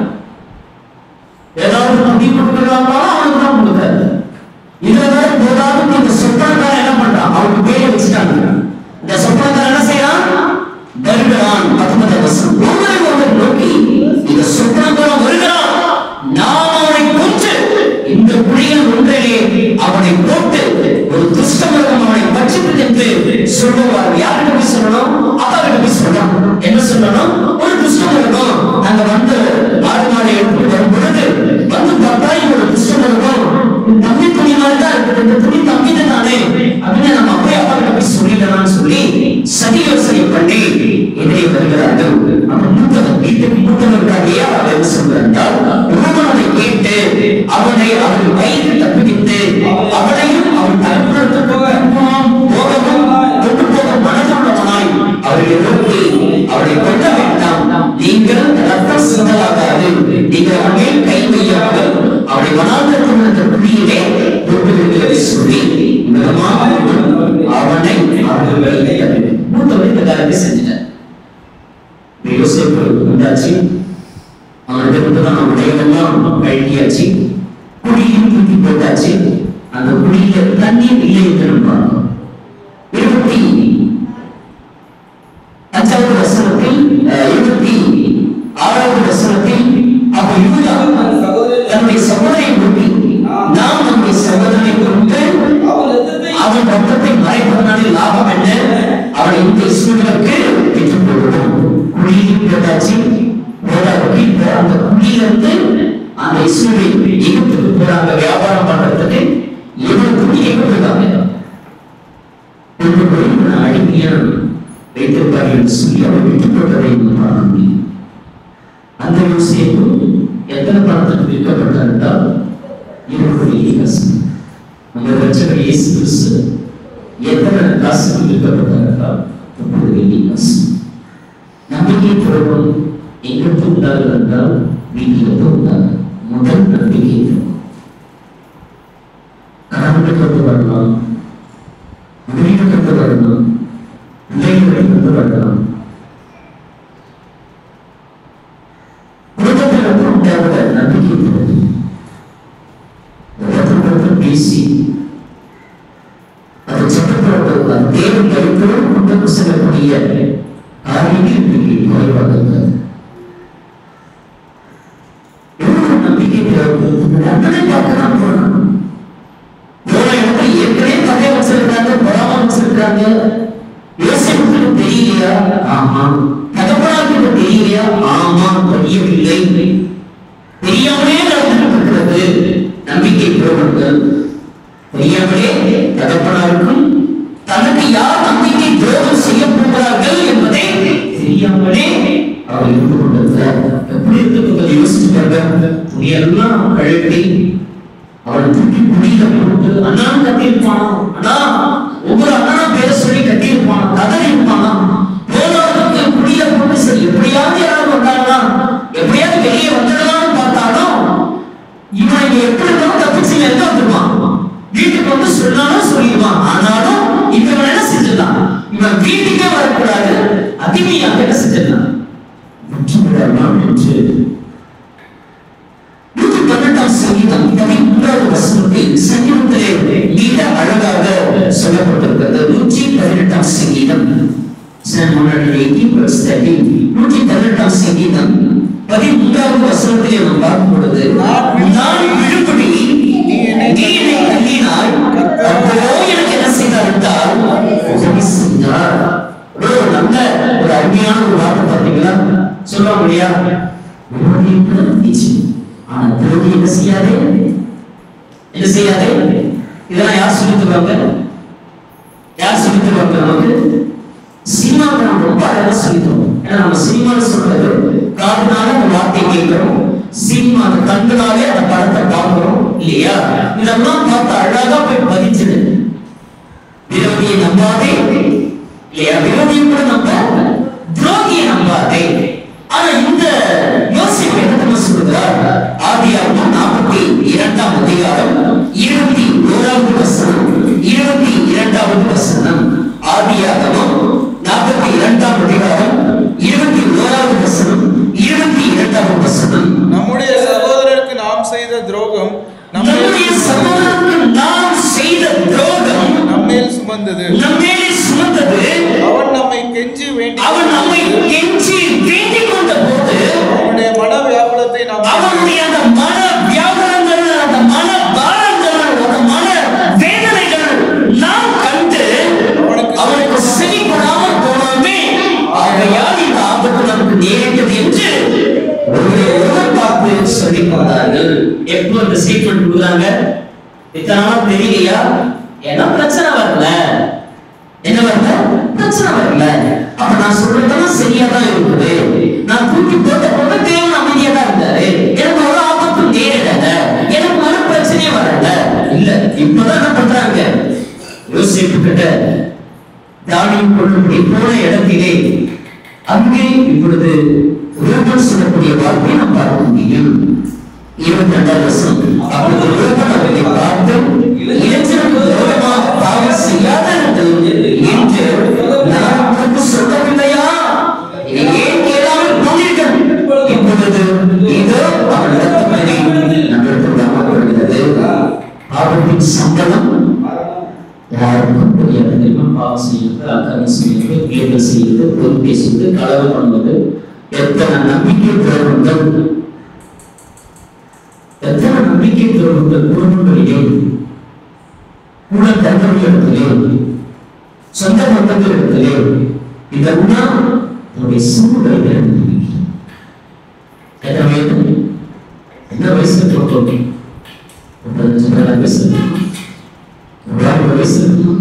ஏதாவது நம்பி கொடுக்கலாமா அவனுக்கு தான் கொடுக்காது இதுல வேற போதாது இந்த சொப்பனக்காரன் என்ன பண்றான் அவனுக்கு பேரை வச்சுட்டாங்க இந்த சொப்பனக்காரன் என்ன செய்யறான் வருகிறான் பத்தொன்பதாம் வருஷம் ஒவ்வொரு ஒருவர் நோக்கி இந்த சொப்பனக்காரன் வருகிறான் நாம் அவனை கொன்று இந்த குழியில் ஒன்றிலே அவனை போட்டு ஒரு துஷ்டமிருகம் அவனை பட்சித்து என்று சொல்லுவார் யார்கிட்ட போய் சொல்லணும் அப்பா கிட்ட போய் சொல்லணும் என்ன சொல்லணும் ஒரு துஷ்டமிருகம் நாங்க வந்து ஆடு மாடு எடுத்து வரும் பொழுது வந்து பார்த்தா இங்க ஒரு துஷ்டமிருகம் இந்த தம்பி துணி மாதிரி தான் இருக்குது இந்த துணி தம்பி தானே அப்படின்னு நம்ம அப்பா அப்பா கிட்ட போய் சொல்லிடலாம்னு சொல்லி சதி யோசனை பண்ணி எதிரே வருகிறார்கள் அந்த மூத்தவன் வீட்டுக்கு மூத்தவன் இருக்காங்க அவர் என்ன சொல்றார் ஒருவன் அதை கேட்டு அவனை அவன் வயிறு தப்பிவித்து அவனையும் அவன் தலைமுறை போகவும் கொண்டு போக மனதுள்ளவனாய் அவர்களை நோக்கி அவரை கொல்ல வேண்டாம் நீங்கள் ரத்தம் சிந்தலாகாது நீங்கள் அவன் மேல் கை வையாமல் அவரை வனாந்தரத்தில் இருந்த குழியிலே போட்டு விடுகிறது சொல்லி மிதமாக அவனை அவர்கள் வைத்து மூத்தவன் இந்த காரியத்தை செஞ்சிட்டார் இப்ப யோசேப்பு வந்தாச்சு அவனுக்கு இருந்ததான் உடையெல்லாம் கழட்டியாச்சு குழியும் தூக்கி போட்டாச்சு அந்த குழியில தண்ணீர் இல்லை என்று நம்ம பார்க்கிறோம். இருபத்தி அஞ்சாவது வசனத்தில் அஹ், இருபத்தி ஆறாவது வசனத்தில் அப்ப யூதா தன்னுடைய சகோதரை நோக்கி நாம் நம்முடைய சகோதரனை கொண்டு அவன் ரத்தத்தை அவன் ரத்தத்தை மறைப்பதனாலே லாபம் என்ன அவனை இந்த இஸ்ரவேலுக்கு பெற்றுக் கொடுக்கும் குழியில் போட்டாச்சு போடாதபடி இப்போ அந்த குழியிலிருந்து அந்த இஸ்ரவேல் எகிப்துக்கு போறாங்க வியாபாரம் பண்றதுக்கு இவன் குழி எங்க போயிருக்காங்க கொண்டு போய் இவனை அடிமையா வைத்திருப்பார்கள் என்று சொல்லி அவன் விட்டுப் போட்டதை நம்ம பார்க்க முடியும் அந்த யோசேப்பு எத்தனை பணத்துக்கு விற்கப்பட்டார் என்றால் இருபது காசு நம்ம ரட்சகர் இயேசு கிறிஸ்து எத்தனை காசுக்கு விற்கப்பட்டார் என்றால் முப்பது வெள்ளி காசு நம்பிக்கை துறவம் எங்கிருந்து உண்டாகும் என்றால் வீட்டிலிருந்து உண்டாகும் முதல் நம்பிக்கை துறவம் கணவன் கண்டு வரலாம் வீடு கண்டு வரலாம் பிள்ளைகளை கண்டு வரலாம் குடும்பத்திலிருந்து உண்டாகிற நம்பிக்கை துறவம் ஒருத்தருக்கு பேசி அது சட்டப்பட்ட தேவன் கருத்தோடு கொண்டு செல்லக்கூடிய காரியங்கள் இன்னைக்கு குறைவாக இருக்கிறது எவ்வளவு நம்பிக்கை தேவை நண்பனை பார்க்க தான் போறோம் போன இடத்துல ஏற்கனவே பகை வச்சிருக்காங்க பொறாம வச்சிருக்காங்க யோசிப்புக்கு தெரியலையா ஆமா தகப்பனாருக்கு தெரியலையா ஆமா தெரியவில்லை தெரியாமலே நடந்துட்டு இருக்கிறது நம்பிக்கை துரோகங்கள் தெரியாமலே தகப்பனாருக்கும் தனக்கு யார் நம்பிக்கை துரோகம் செய்ய போகிறார்கள் என்பதை தெரியாமலே அவர் இருந்து கொண்டிருக்கிறார் எப்படி இருக்கிறது யோசிச்சு பாருங்க துணியெல்லாம் கழட்டி அவனை தூக்கி குடியில போட்டு அண்ணா கட்டியிருப்பானா அண்ணா ஒவ்வொரு அண்ணா பேரை சொல்லி கட்டியிருப்பானா கதறி இருப்பானா போனவருக்கு குடியில போட்டு சரி எப்படியாவது யாராவது வந்தாங்கன்னா எப்படியாவது வெளியே வந்துடலாம்னு பார்த்தாலும் இவன் இங்க எப்படி இருந்தாலும் தப்பிச்சு எங்க வந்துருவான் வீட்டுக்கு வந்து சொன்னாலும் சொல்லிடுவான் ஆனாலும் இவன் என்ன செஞ்சிருந்தான் இவன் வீட்டுக்கே வர சொல்லப்பட்டிருக்கிறது நூற்றி பதினெட்டாம் சங்கீதம் நூற்றி பதினெட்டாம் சங்கீதம் பதிமூன்றாவது வசனத்திலே நாம் பார்க்கும் பொழுது நான் விழும்படி நீ என்னை தள்ளினாய் அப்போ எனக்கு என்ன செய்தார் என்றால் உதவி செய்தார் ஒரு நல்ல ஒரு அருமையான ஒரு வார்த்தை பார்த்தீங்களா சொல்லுவாங்க இல்லையா விரோதி கூட இருந்துச்சு ஆனா விரோதி என்ன செய்யாதே என்ன செய்யாதே இதெல்லாம் யார் சொல்லி தருவாங்க யார் சொல்லி தருவாங்க நமக்கு சினிமாவுக்கு நம்ம ரொம்ப அழகா சொல்லி தருவோம் ஏன்னா நம்ம சினிமாவில் சொல்றது காதுனால அந்த வார்த்தை கேட்கிறோம் சினிமா அந்த கண்களாலே அந்த படத்தை பார்க்கிறோம் இல்லையா இதெல்லாம் பார்த்து அழகா போய் பதிச்சிடு விரோதியை நம்பாதே இல்லையா விரோதியை கூட நம்ப துரோகியை நம்பாதே ஆனா இந்த யோசிப்பு என்ன தெரியுமா சொல்லுகிறார் ஆதியாகமம் நாற்பத்தி இரண்டாம் அதிகாரம் இருபத்தி ஓராவது வசனம் இருபத்தி இரண்டாவது வசனம் ஆதியாகமம் நாற்பத்தி இரண்டாம் அதிகாரம் இருபத்தி ஓராவது வசனம் இருபத்தி இரண்டாவது வசனம் நம்முடைய சகோதரருக்கு நாம் செய்த துரோகம் நம்முடைய நம்மேல் சகோதரருக்கு நாம் செய்த துரோகம் நம்மேல் சுமந்தது நம்மேலே சுமந்தது அவன் நம்மை கெஞ்சி வேண்டி அவன் நம்மை கெஞ்சி வேண்டிக் கொண்ட போது அவனுடைய மன வியாகுலத்தை நாம் அவனுடைய அந்த மன வியாபாரங்கள் அந்த மன பாரங்கள் அந்த மன வேதனைகள் நாம் கண்டு அவனுக்கு செவி கொடாமல் போனோமே ஆகையால் இந்த ஆபத்து நமக்கு நேரிட்டது என்று ஒரு எதிர்பார்ப்பு சொல்லிக் கொண்டார்கள் எப்போ இந்த ஸ்டேட்மெண்ட் கொடுக்குறாங்க இத்தனை நாள் தெரியலையா ஏன்னா பிரச்சனை வரல என்ன வரல பிரச்சனை வரல அப்ப நான் சொல்றதெல்லாம் சரியா தான் இருக்குது நான் தூக்கி போட்ட போது தேவன் அமைதியா தான் இருந்தாரு எனக்கு ஒரு ஆபத்தும் நேரிடல எனக்கு ஒரு பிரச்சனையும் வரல இல்ல இப்பதான் என்ன பண்றாங்க யோசிப்பு கிட்ட தானியம் கொள்ளும்படி போன இடத்திலே அங்கே இப்பொழுது ரூபன் சொல்லக்கூடிய வார்த்தையை நாம் பார்க்க முடியும் இருபத்தி ரெண்டாவது வருஷம் அப்பொழுது ரூபன் அவர்களை பார்த்து இளைஞருக்கு விரோதமாக பாவம் செய்யாதீர்கள் என்று நான் உங்களுக்கு சொல்லவில்லையா இதை ஏன் கேளாமல் போனீர்கள் இப்பொழுது இதோ அவனிடத்திலே நம்மிடத்தில் வரப்படுகிறது பாவத்தின் சம்பளம் யாருக்கும் புரியாது தெரியுமா பாவம் செய்யறது அக்கறை செய்யறது கேள்வி செய்யறது பொய் பேசுறது களவு பண்ணுவது எத்தனை நம்பிக்கை துரோகங்கள் எத்தனை நம்பிக்கை துரோகங்கள் குடும்பங்களிலே கூட தந்தவர்களிடத்திலே சொந்த பந்தங்களிடத்திலே இதெல்லாம் நம்முடைய சூழல் எத்தனை வயது என்ன வயசுல தோற்றோம் முப்பத்தஞ்சு நாலு வயசு எவ்வளவு வயசு இருக்குமா?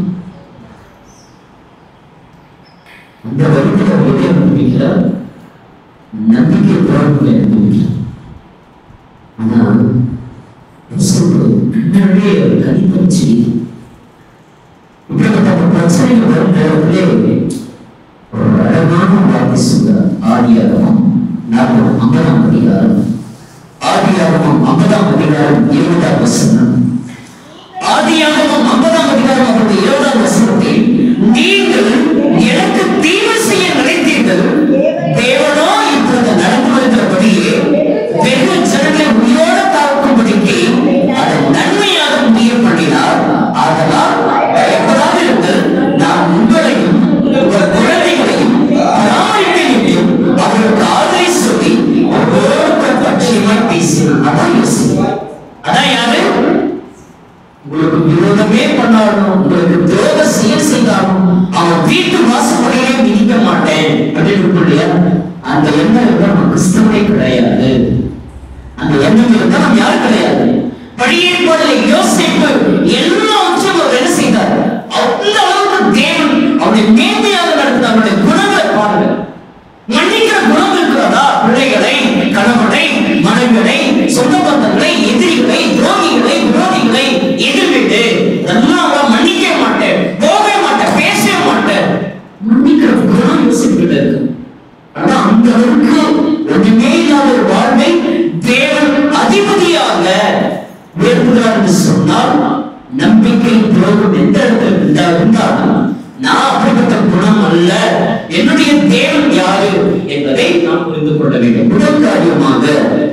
அந்த வயதில் அவர் எதை அனுபவிக்கிறார் நம்பிக்கை துரோகங்களை அனுபவிக்கிறார் ஆனா யோசேப்பு பின்னாடியே அவர் கணிப்பம் செய்து இப்படிப்பட்ட பிரச்சனைகள் வரும் நேரத்திலே ஒரு அழகான வார்த்தை சொல்றார் ஆதியாகமம் நாற்பது ஐம்பதாம் அதிகாரம் ஆதியாகமம் ஐம்பதாம் அதிகாரம் இருபதாம் வசனம் ஆதியாகமம் ஐம்பதாம் அதிகாரம் அவருடைய இருபதாம் வசனத்தில் நீங்கள் எனக்கு தீமை செய்ய நினைத்தீர்கள் தேவனோ இப்பொழுது நடந்து வருகிறபடியே வெகு ஜனங்களை உயிரோடு தாக்கும்படிக்கு அதை நன்மையாக முடிய பண்ணினார் ஆதலால் பயப்படாதிருங்கள் நான் உங்களையும் உங்கள் குழந்தைகளையும் பராமரிப்பேன் அவர்களுக்கு ஆதரை சொல்லி ஒவ்வொருத்தர் பட்சியமாய் பேசினார் அதான் யோசிப்பார் அதான் யாரு உங்களுக்கு விரோதமே பண்ணாலும் உங்களுக்கு துரோக செயல் செய்தாலும் அவன் வீட்டு வாசப்படியே மிதிக்க மாட்டேன் அப்படின்னு இருக்கும் இல்லையா அந்த எண்ணம் இருந்தா நம்ம கிறிஸ்தவனே கிடையாது அந்த எண்ணம் இருந்தா நம்ம யாரும் கிடையாது படியேற்பாடுல யோசிப்பு எல்லாவற்றையும் அவர் என்ன செய்தார் அந்த அளவுக்கு தேவன் அவருடைய மேன்மையாக நடந்த அவருடைய குணங்களை பாருங்க மன்னிக்கிற குணம் இருக்கிறதா பிள்ளைகளை கணவனை மனைவிகளை சொந்த பந்தங்களை எதிரிகளை துரோகிகளை விரோதிகளை எதிர்விட்டு இதெல்லாம் அவன் மன்னிக்க மாட்டேன் போகவே மாட்டேன் பேசவே மாட்டேன் மன்னிக்கிற குணம் யோசிக்கிட்டு இருக்கு ஆனா அந்த அளவுக்கு ஒன்றுமே இல்லாத ஒரு வாழ்வை தேவன் அதிபதியாக உயர்த்துகிறார் என்று சொன்னால் நம்பிக்கை துரோகம் எந்த இடத்துல இருந்தா- இருந்தாலும் நான் அப்படிப்பட்ட குணம் அல்ல என்னுடைய தேவன் யாரு என்பதை நாம் புரிந்து கொள்ள வேண்டும் முதல் காரியமாக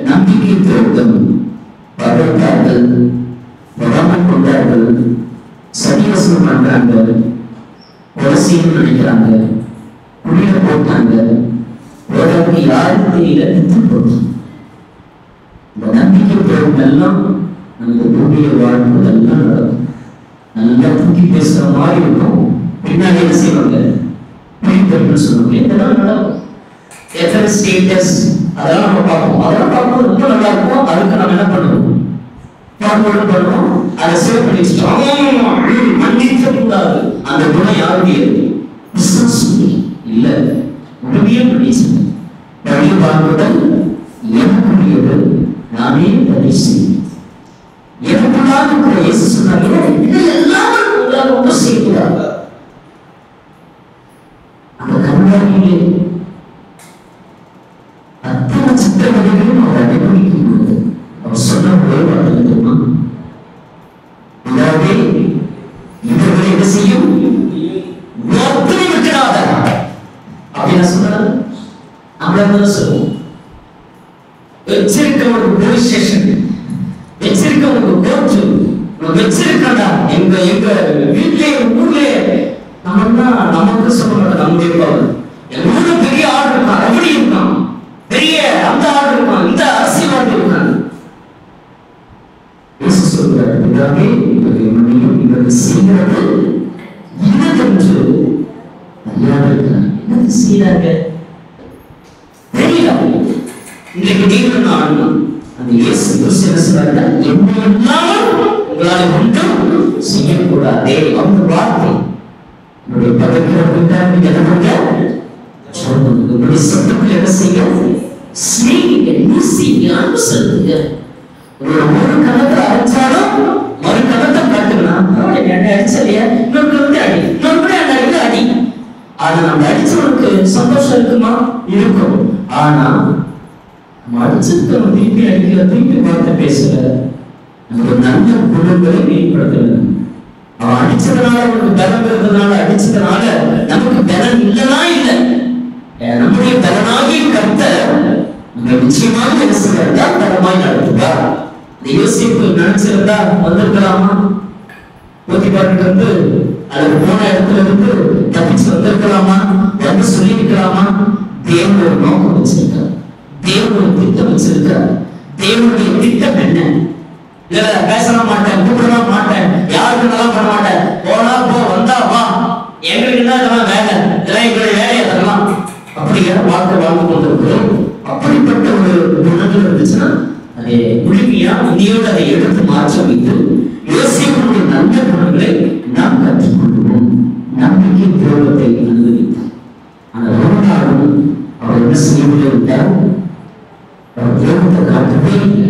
நம்பிக்கை துரோகம் பகைத்தார்கள் பொறாமை கொண்டார்கள் சன்னியாசம் பண்றாங்க கொலை செய்யணும்னு நினைக்கிறாங்க குழியில போட்டாங்க போறவங்க யாரும் தெரியல நின்று போட்டாங்க இந்த நம்பிக்கை போகும் எல்லாம் நமக்கு பூமியை வாழ்வு எல்லாம் நடக்கும் நல்லா தூக்கி பேசுற மாதிரி இருக்கும் பின்னாடி என்ன செய்வாங்க பிடிப்பட்டு சொல்லுவாங்க இதெல்லாம் நடக்கும் எத்தனை ஸ்டேட்டஸ் அதெல்லாம் நம்ம பார்ப்போம் அதெல்லாம் பார்க்கும்போது ரொம்ப நல்லா இருக்கும் அதுக்கு நம்ம என்ன பண்ணுவோம் பார்க்கணும் பண்ணுவோம் அதை சேவ் பண்ணி வச்சுட்டோம் மன்னிக்க கூடாது அந்த குணம் யாருடையது விசுவாசுடைய இல்ல உடனே பண்ணி பழைய பார்ப்பதல் எனக்குரியது நானே பணி செய்வேன் எனக்குள்ளாக இருக்கிற இயேசு சொன்னாங்க இது எல்லாமே உங்களால் ஒன்றும் செய்யக்கூடாது அந்த கண்காணியிலே அத்தனை சித்திரவதைகளையும் அவர் அனுபவிக்கும் போது அவர் சொன்ன ஒரே வார்த்தை தெரியுமா இதாவே இவர்களை என்ன செய்யும் ஒருத்தனை விட்டுடாத அப்படின்னு சொன்னார் நம்மள என்ன சொல்லுவோம் வச்சிருக்க ஒரு போலீஸ் ஸ்டேஷன் வச்சிருக்க ஒரு கோர்ட்டு வச்சிருக்கடா எங்க எங்க வீட்லயே ஊர்லயே நம்ம நமக்கு சொல்ல மாட்டோம் நம்முடைய பவர் எங்க ஊர்ல பெரிய ஆள் இருக்கான் எப்படி இருக்கான் பெரிய அந்த ஆள் இருக்கான் இந்த அரசியல்வாதி இருக்கான் இயேசு சொல்கிறார் பிதாவே இவர்கள் மன்னியும் இவர்கள் செய்கிறது இன்னதென்று அறியாமல் இருக்கிறார் என்னது செய்யறாங்க தெரியல இன்றைக்கு நீங்கள் நான் அந்த இயேசு கிறிஸ்து என்ன சொல்றாருன்னா என்ன இல்லாமல் உங்களால் ஒன்றும் செய்யக்கூடாதே அவங்க வார்த்தை என்னுடைய பதக்கிறவர்களுக்காக நீங்க என்ன பண்ணுங்க சொல்லுங்க உங்களுடைய சொத்துக்கள் என்ன செய்ய ஸ்நேகிங்க நேசிங்க அன்பு செலுத்துங்க உங்களோட ஒரு கணத்தை அரைச்சாலும் மறு கணத்தை காட்டுங்கன்னா பரவாயில்ல என்ன அடிச்சலையா இன்னொரு கணத்தை அடி இன்னொரு கூட என்ன அடிக்க அடி அது நம்ம அடிச்சவனுக்கு சந்தோஷம் இருக்குமா இருக்கும் ஆனா நம்ம அடிச்சிருக்கவன் திருப்பி அடிக்கல திருப்பி வார்த்தை பேசல நமக்கு நல்ல குணங்களை மேம்படுத்தல அவன் அடிச்சதுனால அவனுக்கு பலம் இருந்ததுனால அடிச்சதுனால நமக்கு பலம் இல்லனா இல்ல அஹ் நம்முடைய பலனாகி கர்த்தர் நம்ம நிச்சயமாக என்ன செய்யறதா பலமாய் நடத்துவார் இந்த யோசிப்பு நினைச்சிருந்தா வந்திருக்கலாமா போத்திபார்கிட்ட இருந்து அல்லது போன இடத்துல இருந்து தப்பிச்சு வந்திருக்கலாமா வந்து சொல்லியிருக்கலாமா தேவன் ஒரு நோக்கம் வச்சிருக்கார் தேவன் ஒரு திட்டம் வச்சிருக்கார் தேவனுடைய திட்டம் என்ன இல்ல பேசலாம் மாட்டேன் கூப்பிடலாம் மாட்டேன் யாருக்கும் நல்லா பண்ண மாட்டேன் போனா போ வந்தா வா எங்களுக்கு என்ன இதெல்லாம் வேலை இதெல்லாம் எங்களுடைய வேலை அதெல்லாம் அப்படிங்கிற வாழ்க்கை வாழ்ந்து கொண்டிருக்கிறோம் அப்படிப்பட்ட ஒரு குணங்கள் இருந்துச்சுன்னா அதை முழுமையா இனியோடு அதை எடுத்து மாற்ற வைத்து யோசிக்கக்கூடிய நல்ல குணங்களை நாம் கற்றுக்கொள்வோம் நம்பிக்கை துரோகத்தை அனுமதித்தார் ஆனால் ஒரு நாளும் அவர் என்ன செய்யவில்லை என்றால் அவர் துரோகத்தை காட்டவே இல்லை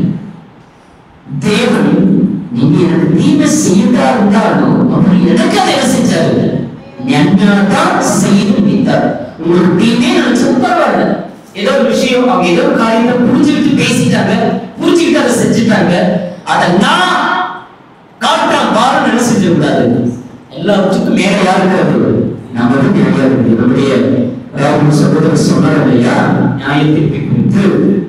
தேவன் நீங்க எனக்கு தீமை செய்தா இருந்தாலும் அவர் எனக்கு அதை என்ன செஞ்சாரு நன்மையாதான் செய்து முடித்தார் உங்களுக்கு தீமே நினைச்சது பரவாயில்ல ஏதோ ஒரு விஷயம் அவங்க ஏதோ ஒரு காரியத்தை புரிஞ்சுக்கிட்டு பேசிட்டாங்க புரிஞ்சுக்கிட்டு அதை செஞ்சுட்டாங்க அதை நான் காட்டான் பாரம் என்ன செஞ்ச கூடாது எல்லாத்துக்கும் மேல யார் இருக்கிறது நம்ம வந்து மேல இருக்கு நம்முடைய ராகுல் சகோதரர் சொன்னார் இல்லையா நியாய தீர்ப்பை குறித்து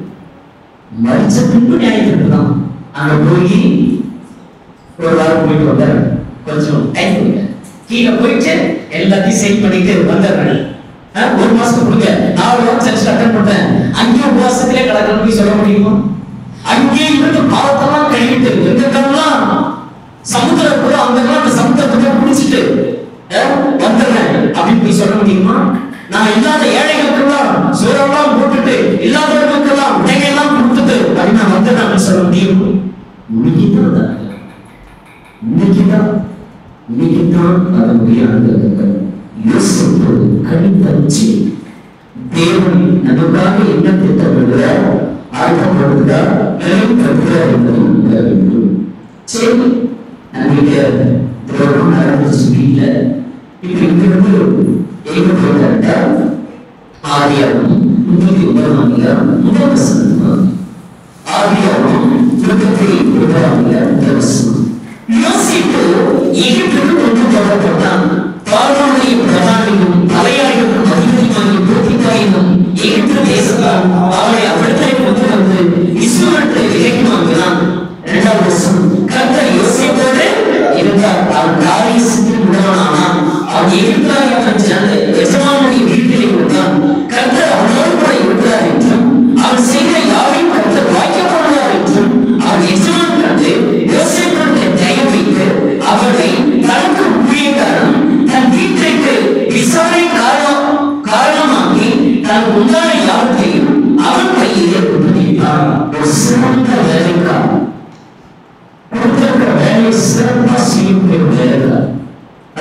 மறிச்ச பின்பு நியாய தீர்ப்பு தான் அங்க போய் ஒரு வாரம் போயிட்டு வந்தார் கொஞ்சம் டைம் கொடுங்க கீழே போயிட்டு எல்லாத்தையும் செட் பண்ணிட்டு வந்துடுறேன் ஆ, ஒரு மாசத்துக்கு கொடுங்க நாலு வாரம் சர்ச்சில் அட்டன் பண்ணேன் அங்கேயும் உபவாசத்திலே கடற்கரை போய் சொல்ல முடியுமா அங்கேயே இருந்து பாவத்தெல்லாம் கழுவிட்டு எங்கெல்லாம் சமுத்திரம் கூட அந்த அந்த சமுத்திரத்தை குடிச்சிட்டு வந்துடுறேன் அப்படின்னு போய் சொல்ல முடியுமா நான் இல்லாத ஏழைகளுக்கெல்லாம் சோறெல்லாம் போட்டுட்டு இல்லாதவர்களுக்கெல்லாம் உடைகையெல்லாம் கொடுத்துட்டு அப்படின்னு நான் வந்துடுறேன் சொல்ல முடியும் இன்னைக்குதான் தான் இன்னைக்குதான் இன்னைக்குதான் அதனுடைய அனுபவங்கள் யோசிப்பு கணித்தறிச்சு தேவன் நமக்காக என்ன திட்டமிடுகிறார் ஆழ்த்தப்படுகிறார் நிறைவேற்றுகிறார் என்பதை உணர வேண்டும் சரி நம்முடைய துரோகம் நடந்துச்சு வீட்டுல இப்ப இங்கிருந்து எங்க போயிட்டாருட்டா ஆதியாகும் முப்பத்தி ஒன்பதாம் அதிகாரம் முதல் வசனம் ஆதியாகும் இருபத்தி ஒன்பதாம் அதிகாரம் முதல் வசனம் யோசிப்பு எகிப்துக்கு கொண்டு போகப்பட்டான் பார்வோனுடைய பிரதானியும் தலையாரிகளுக்கும் அதிபதியுமாகிய போத்திபாயினும் எகிப்து தேசத்தால் அவளை அவ்விடத்திலே கொண்டு வந்து இஸ்மரத்தை விலைக்கு வாங்கினான் இரண்டாவது வருஷம் கர்த்தர் யோசிப்போடு இருந்தார் அவன் காரியம்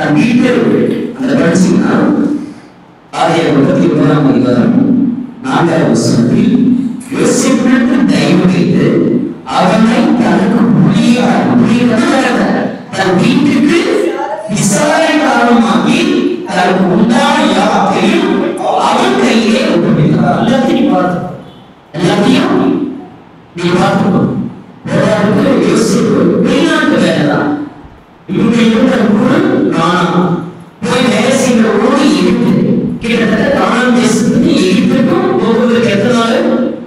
தன் வீட்டில் அந்த படிச்சீங்கன்னா ஆதியார் முப்பத்தி ஒன்பதாம் அதிகாரம் நான்காவது வசனத்தில் யோசிப்பிற்கு தயவு வைத்து அவனை தனக்கு புரியாத புரியாத தன் வீட்டுக்கு விசாரணைக்காரமாகி தனக்கு உண்டான யாவத்தையும் அவன் கையிலே ஒப்புவித்தார் எல்லாத்தையும் நீ பார்த்து எல்லாத்தையும் நீ பார்த்துக்கோ வேறாருக்கு யோசிப்பு வெளிநாட்டு வேலைதான் இவங்க இருக்கிற ஊரு காணாம் போய் வேலை செய்கிற ஊரு எகிப்து கிட்டத்தட்ட காணாம் தேசத்துக்கு எகிப்துக்கும் போவதற்கு எத்தனை நாள்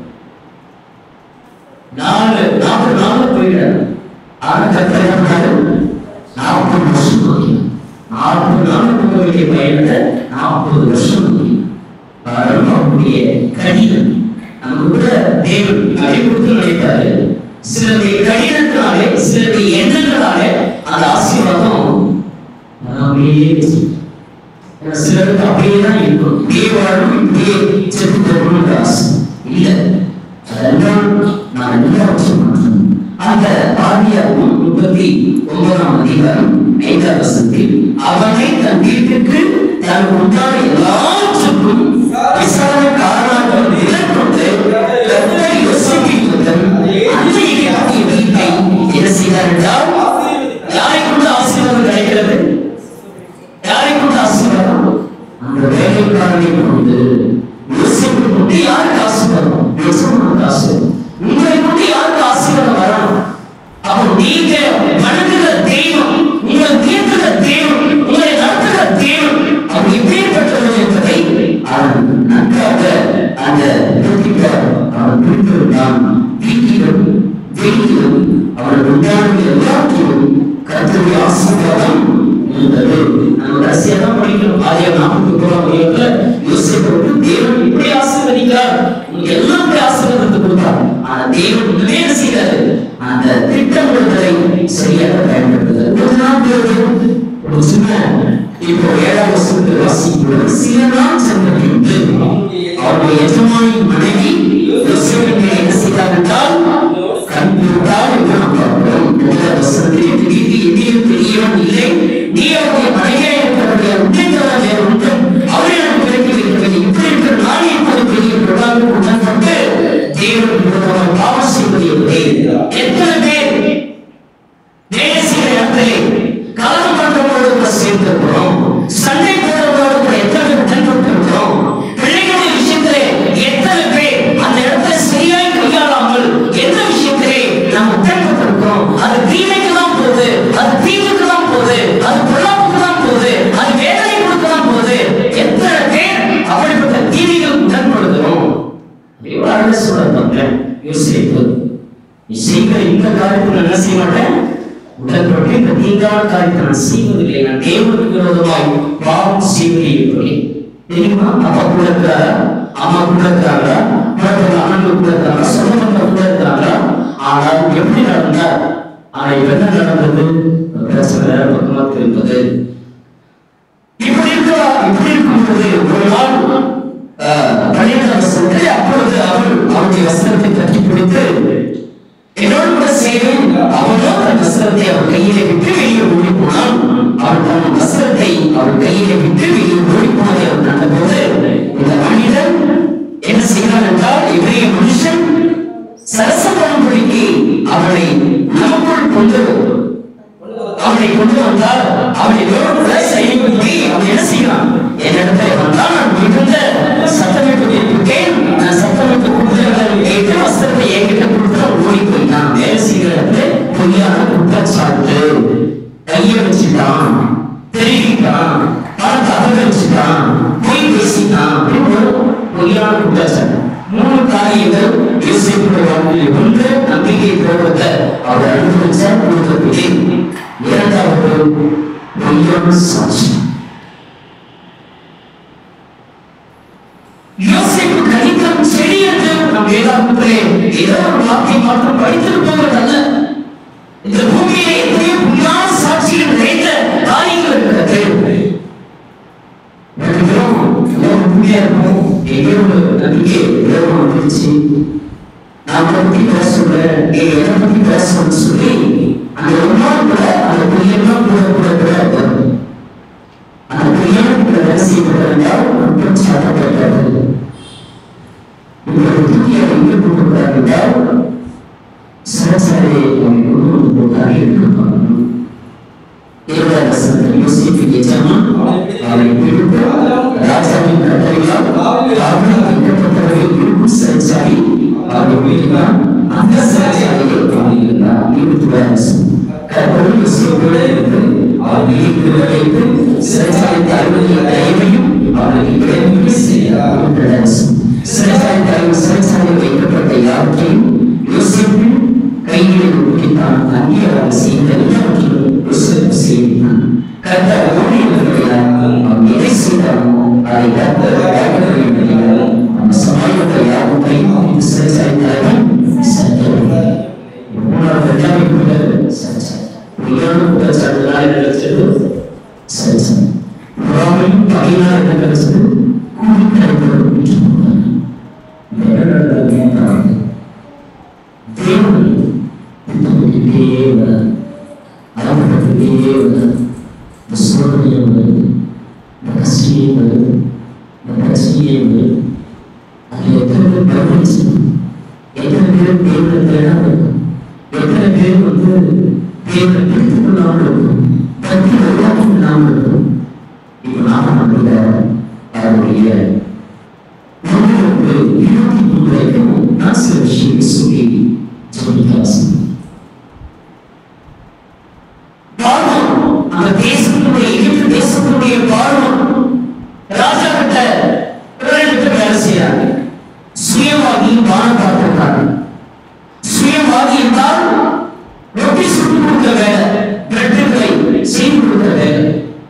நாலு நாற்பது நாள்ல போயிடாரு ஆனா கத்தர் என்ன பண்ணாரு நாற்பது வருஷம் முடியும் நாற்பது நாள் போக வேண்டிய பயணத்தை நாற்பது வருஷம் முடியும் பாருங்க அவருடைய கடினம் நம்ம கூட தேவன் அறிவுறுத்தி நினைத்தாரு சிலருடைய கடினத்தினாலே சிலருடைய எண்ணங்களாலே அந்த ஆசீர்வாதம் அப்படியே வச்சிருக்கு. ஏன்னா சிலருக்கு அப்படியே தான் இருக்கும் இப்படியே வாழணும் இப்படியே செத்து போகணும்னு ஆசை இல்லை அதெல்லாம் நான் எல்லாம் வச்சு மாற்றணும் அந்த ஆதியாகவும் முப்பத்தி ஒன்பதாம் அதிகாரம் ஐந்தாம் வசனத்தில் அவனை தன் வீட்டுக்கு தன் உண்டான எல்லாவற்றுக்கும் விசாரணைக்காரனாக நிலைக்கொண்டு கர்த்தர் யோசேப்பின் முதல் அந்த எகிப்திய வீட்டை என்ன செய்தார் என்றால் யாரை கொண்டு ஆசீர்வாதம் கிடைக்கிறது யாரை கொண்டு ஆசீர்வாதம் அந்த வேலைக்காரனை கொண்டு யோசிப்பு கொண்டு யாருக்கு ஆசீர்வாதம் யோசனுக்கு ஆசீர்வாதம் உங்களை கொண்டு யாருக்கு ஆசீர்வாதம் வரணும் அப்போ நீங்க வணங்குகிற தெய்வம் உங்களை தீர்க்கிற தெய்வம் உங்களை நடத்துகிற தெய்வம் அவர் எப்பேற்பட்டவர் என்பதை அவன் நன்றாக அந்த புத்திப்பார் அவன் குறிப்பிருந்தான் வீட்டிலும் வெளியிலும் அவன் உண்டான எல்லாத்திலும் கர்த்தருடைய ஆசீர்வாதம் இருந்தது நம்ம கடைசியா தான் படிக்கணும் ஆதியா நாற்பத்தி ஒன்பதாம் அதிகாரத்துல யோசேப்பு வந்து தேவன் இப்படி ஆசீர்வதிக்கிறார் உங்களுக்கு எல்லாம் இப்படி ஆசீர்வாதத்தை கொடுத்தார் ஆனா தேவன் இன்னுமே என்ன செய்யறாரு அந்த திட்டமிடுதலை சரியாக பயன்படுத்துகிறார் ஒரு நாள் தேவன் ஒரு சின்ன இப்போ ஏழாம் வருஷத்துக்கு வாசிக்கும் சில நாள் சென்ற பின்பு அவருடைய எஜமானி மனைவி யோசேப்பின் மேல் என்ன செய்தார் என்றால் கண்பிட்டால் என்று நாம் பார்க்கிறோம் முதல் வசனத்தில் என் வீதி எதிலும் பெரியவன் இல்லை நீ அவருடைய மனைவியே இருக்கிறவருடைய உண்மைக்கான வேறு ஒன்றும் அவரை எனக்கு விலக்கி வைக்கவில்லை இப்படி இருக்கிற நான் இப்போது பெரிய பிரபாகம் உடன்பட்டு தேவன் விரோதமாக பாவம் செய்வது இல்லை எத்தனை பேர் வேலை செய்கிற இடத்திலே கலகம் பண்றவங்களோடு கூட சேர்ந்திருக்கிறோம் சண்டை போடுறவங்களோடு கூட எத்தனை பேர் உடன்பட்டிருக்கிறோம் பிள்ளைகளுடைய விஷயத்திலே எத்தனை பேர் அந்த இடத்துல சரியாய் கையாளாமல் எந்த விஷயத்திலே நாம் உடன்பட்டிருக்கிறோம் அது தீமைக்கு தான் போகுது அது தீங்குக்கு தான் போகுது அது பொல்லாப்புக்கு தான் போகுது அது வேதனை கொடுக்க தான் போகுது எத்தனை பேர் அப்படிப்பட்ட தீமைகள் உடன்படுகிறோம் எவ்வளவு அழகா சொல்றாங்க யோசிப்பு நீ செய்கிற இந்த காரியத்தை நான் என்ன செய்ய மாட்டேன் உடன்பட்டு இந்த தீங்கான காரியத்தை நான் செய்வதில்லை நான் தேவனுக்கு விரோதமாய் பாவம் செய்வதில்லை எப்படி தெரியுமா அப்பா கூட இருக்கிறாரா அம்மா கூட இருக்கிறாங்களா மற்ற அண்ணன் கூட இருக்கிறாங்களா சொந்த பந்தம் கூட இருக்கிறாங்களா ஆனால் எப்படி நடந்தார் ஆனா இப்ப என்ன நடந்தது பிரச்சனை வேற பக்கமா திரும்புது இப்படி இருக்கா இப்படி இருக்கும்போது ஒரு நாள் பணியாளர் வசனத்தில் அப்பொழுது அவள் அவருடைய வஸ்திரத்தை கட்டி பிடித்து என்னோடு கூட சேரும் அவனோ தன் வஸ்திரத்தை அவர் கையிலே விட்டு வெளியே ஓடி போனான் அவள் தன் வஸ்திரத்தை அவர் கையிலே விட்டு வெளியே ஓடி போனதை அவர் கண்டபோது இந்த மனிதன் என்ன செய்கிறான் என்றால் இவரைய மனுஷன் சரசப்படும்படிக்கு அவளை நமக்குள் கொண்டு அவனை கொண்டு வந்தால் அவனை விரோதத்தை செய்யும்படி அவன் என்ன செய்யலாம் என்னிடத்தில் வந்தால் நான் மிகுந்த சத்தமிட்டு இருக்கேன் நான் சத்தமிட்டு கொடுத்தவர்கள் கேட்டு வஸ்திரத்தை என்கிட்ட கொடுத்து அவன் ஓடி போயிட்டான் வேலை செய்கிற இடத்துல பொய்யான குற்றச்சாட்டு கையை வச்சுட்டான் தெரிவிட்டான் பணத்தை அபகரிச்சுட்டான் பொய் பேசிட்டான் அப்படின்னு ஒரு பொய்யான குற்றச்சாட்டு மூணு காரியங்கள் யோசிப்புடைய வாழ்வில் ஒன்று நம்பிக்கை துரோகத்தை அவர் அனுபவிச்சார் குடும்பத்திலே இரண்டாவது பொய்யான சாட்சி யோசிப்பு கணிதம் செடி என்று நம் வேதாந்தத்திலே ஏதோ ஒரு வார்த்தை மாற்றம் படித்துட்டு போவதல்ல இந்த பூமியிலே எத்தனையோ பொய்யான சாட்சிகள் நிறைந்த காரியங்கள் இருக்கிறது ரெண்டு பேரும் எல்லாம் உண்மையா இருக்கும் எங்கேயோ ஒரு நம்பிக்கை விரோதம் வந்துருச்சு நான் உங்களை பத்தி பேச சொல்றேன் நீ எதை பத்தி பேசணும்னு சொல்லி அந்த ஒரு நாள் கூட அந்த பொய்யெல்லாம் கூட கூட கூட வரும் வசனத்தில் யோசிப்பு எஜமான் அவனை பிடித்து ராஜாவின் கட்டளையால் காவலில் வைக்கப்பட்டவரை இருக்கும் சிறைச்சாலை அவனை மீறினான் அந்த சிறைச்சாலையில் அவன் இருந்தான் இருபத்தி கற்பனை யோசிப்போடு இருந்து அவன் இருந்து வைத்து சிறைச்சாலை தலைவரின் தயவையும் அவனுக்கு கிடைக்க செய்தார் சிறைச்சாலை தலைவர் சிறைச்சாலையில் வைக்கப்பட்ட யாருக்கையும் யோசிப்பின் கையில் ஒடுக்கித்தான் அங்கே அவர் செய்த எல்லாவற்றையும் யோசிப்பு செய்தான் கர்த்தர் ஊழியர்களால் அவன் எதை செய்தானோ அதை கர்த்தர் கைவிட வேண்டியதால் அந்த சமாளித்த யாவத்தையும் இந்த சிறைச்சாலை தலைவன் செய்யவில்லை மூணாவது எல்லாமே கூட சிறைச்சாலை பொய்யான குற்றச்சாட்டுகளால் நினைச்சது சிறைச்சாலை புறாமையும் பகையினால் என்ன கிடைச்சது கூலி கிடைப்பது வேற நடந்தது தேவன் திட்டமிட்டுட்டே வரார் அறப்பட்டுட்டே வரார் இந்த சோதனையும் வருது இந்த கஷ்டியும் வருது இந்த பிரச்சனையும் வருது அது எத்தனை பேர் கவனிச்சு எத்தனை பேர் தேவனை தேடாம இருக்கும் எத்தனை பேர் வந்து தேவனை பிடித்து கொள்ளாமல் இருக்கும் பற்றி எல்லாத்தையும் இல்லாமல் இருக்கும் இப்போ நாம நம்மள அவருடைய உங்களுக்கு இருபத்தி மூன்று வரைக்கும் நான் சில விஷயங்களை சொல்லி சொல்லிக்கலாம் பார்வோன் அந்த தேசத்தினுடைய எகிப்து தேசத்தினுடைய பார்வோன் ராஜா கிட்ட பிறரிடத்துல வேலை செய்யறாங்க சுயவாதி வானம் பார்த்திருக்காங்க சுயவாதி என்றால் ரொட்டி சுட்டு கொடுக்கிற வேலை பிரெட்டுகளை செய்து கொடுக்கிற வேலை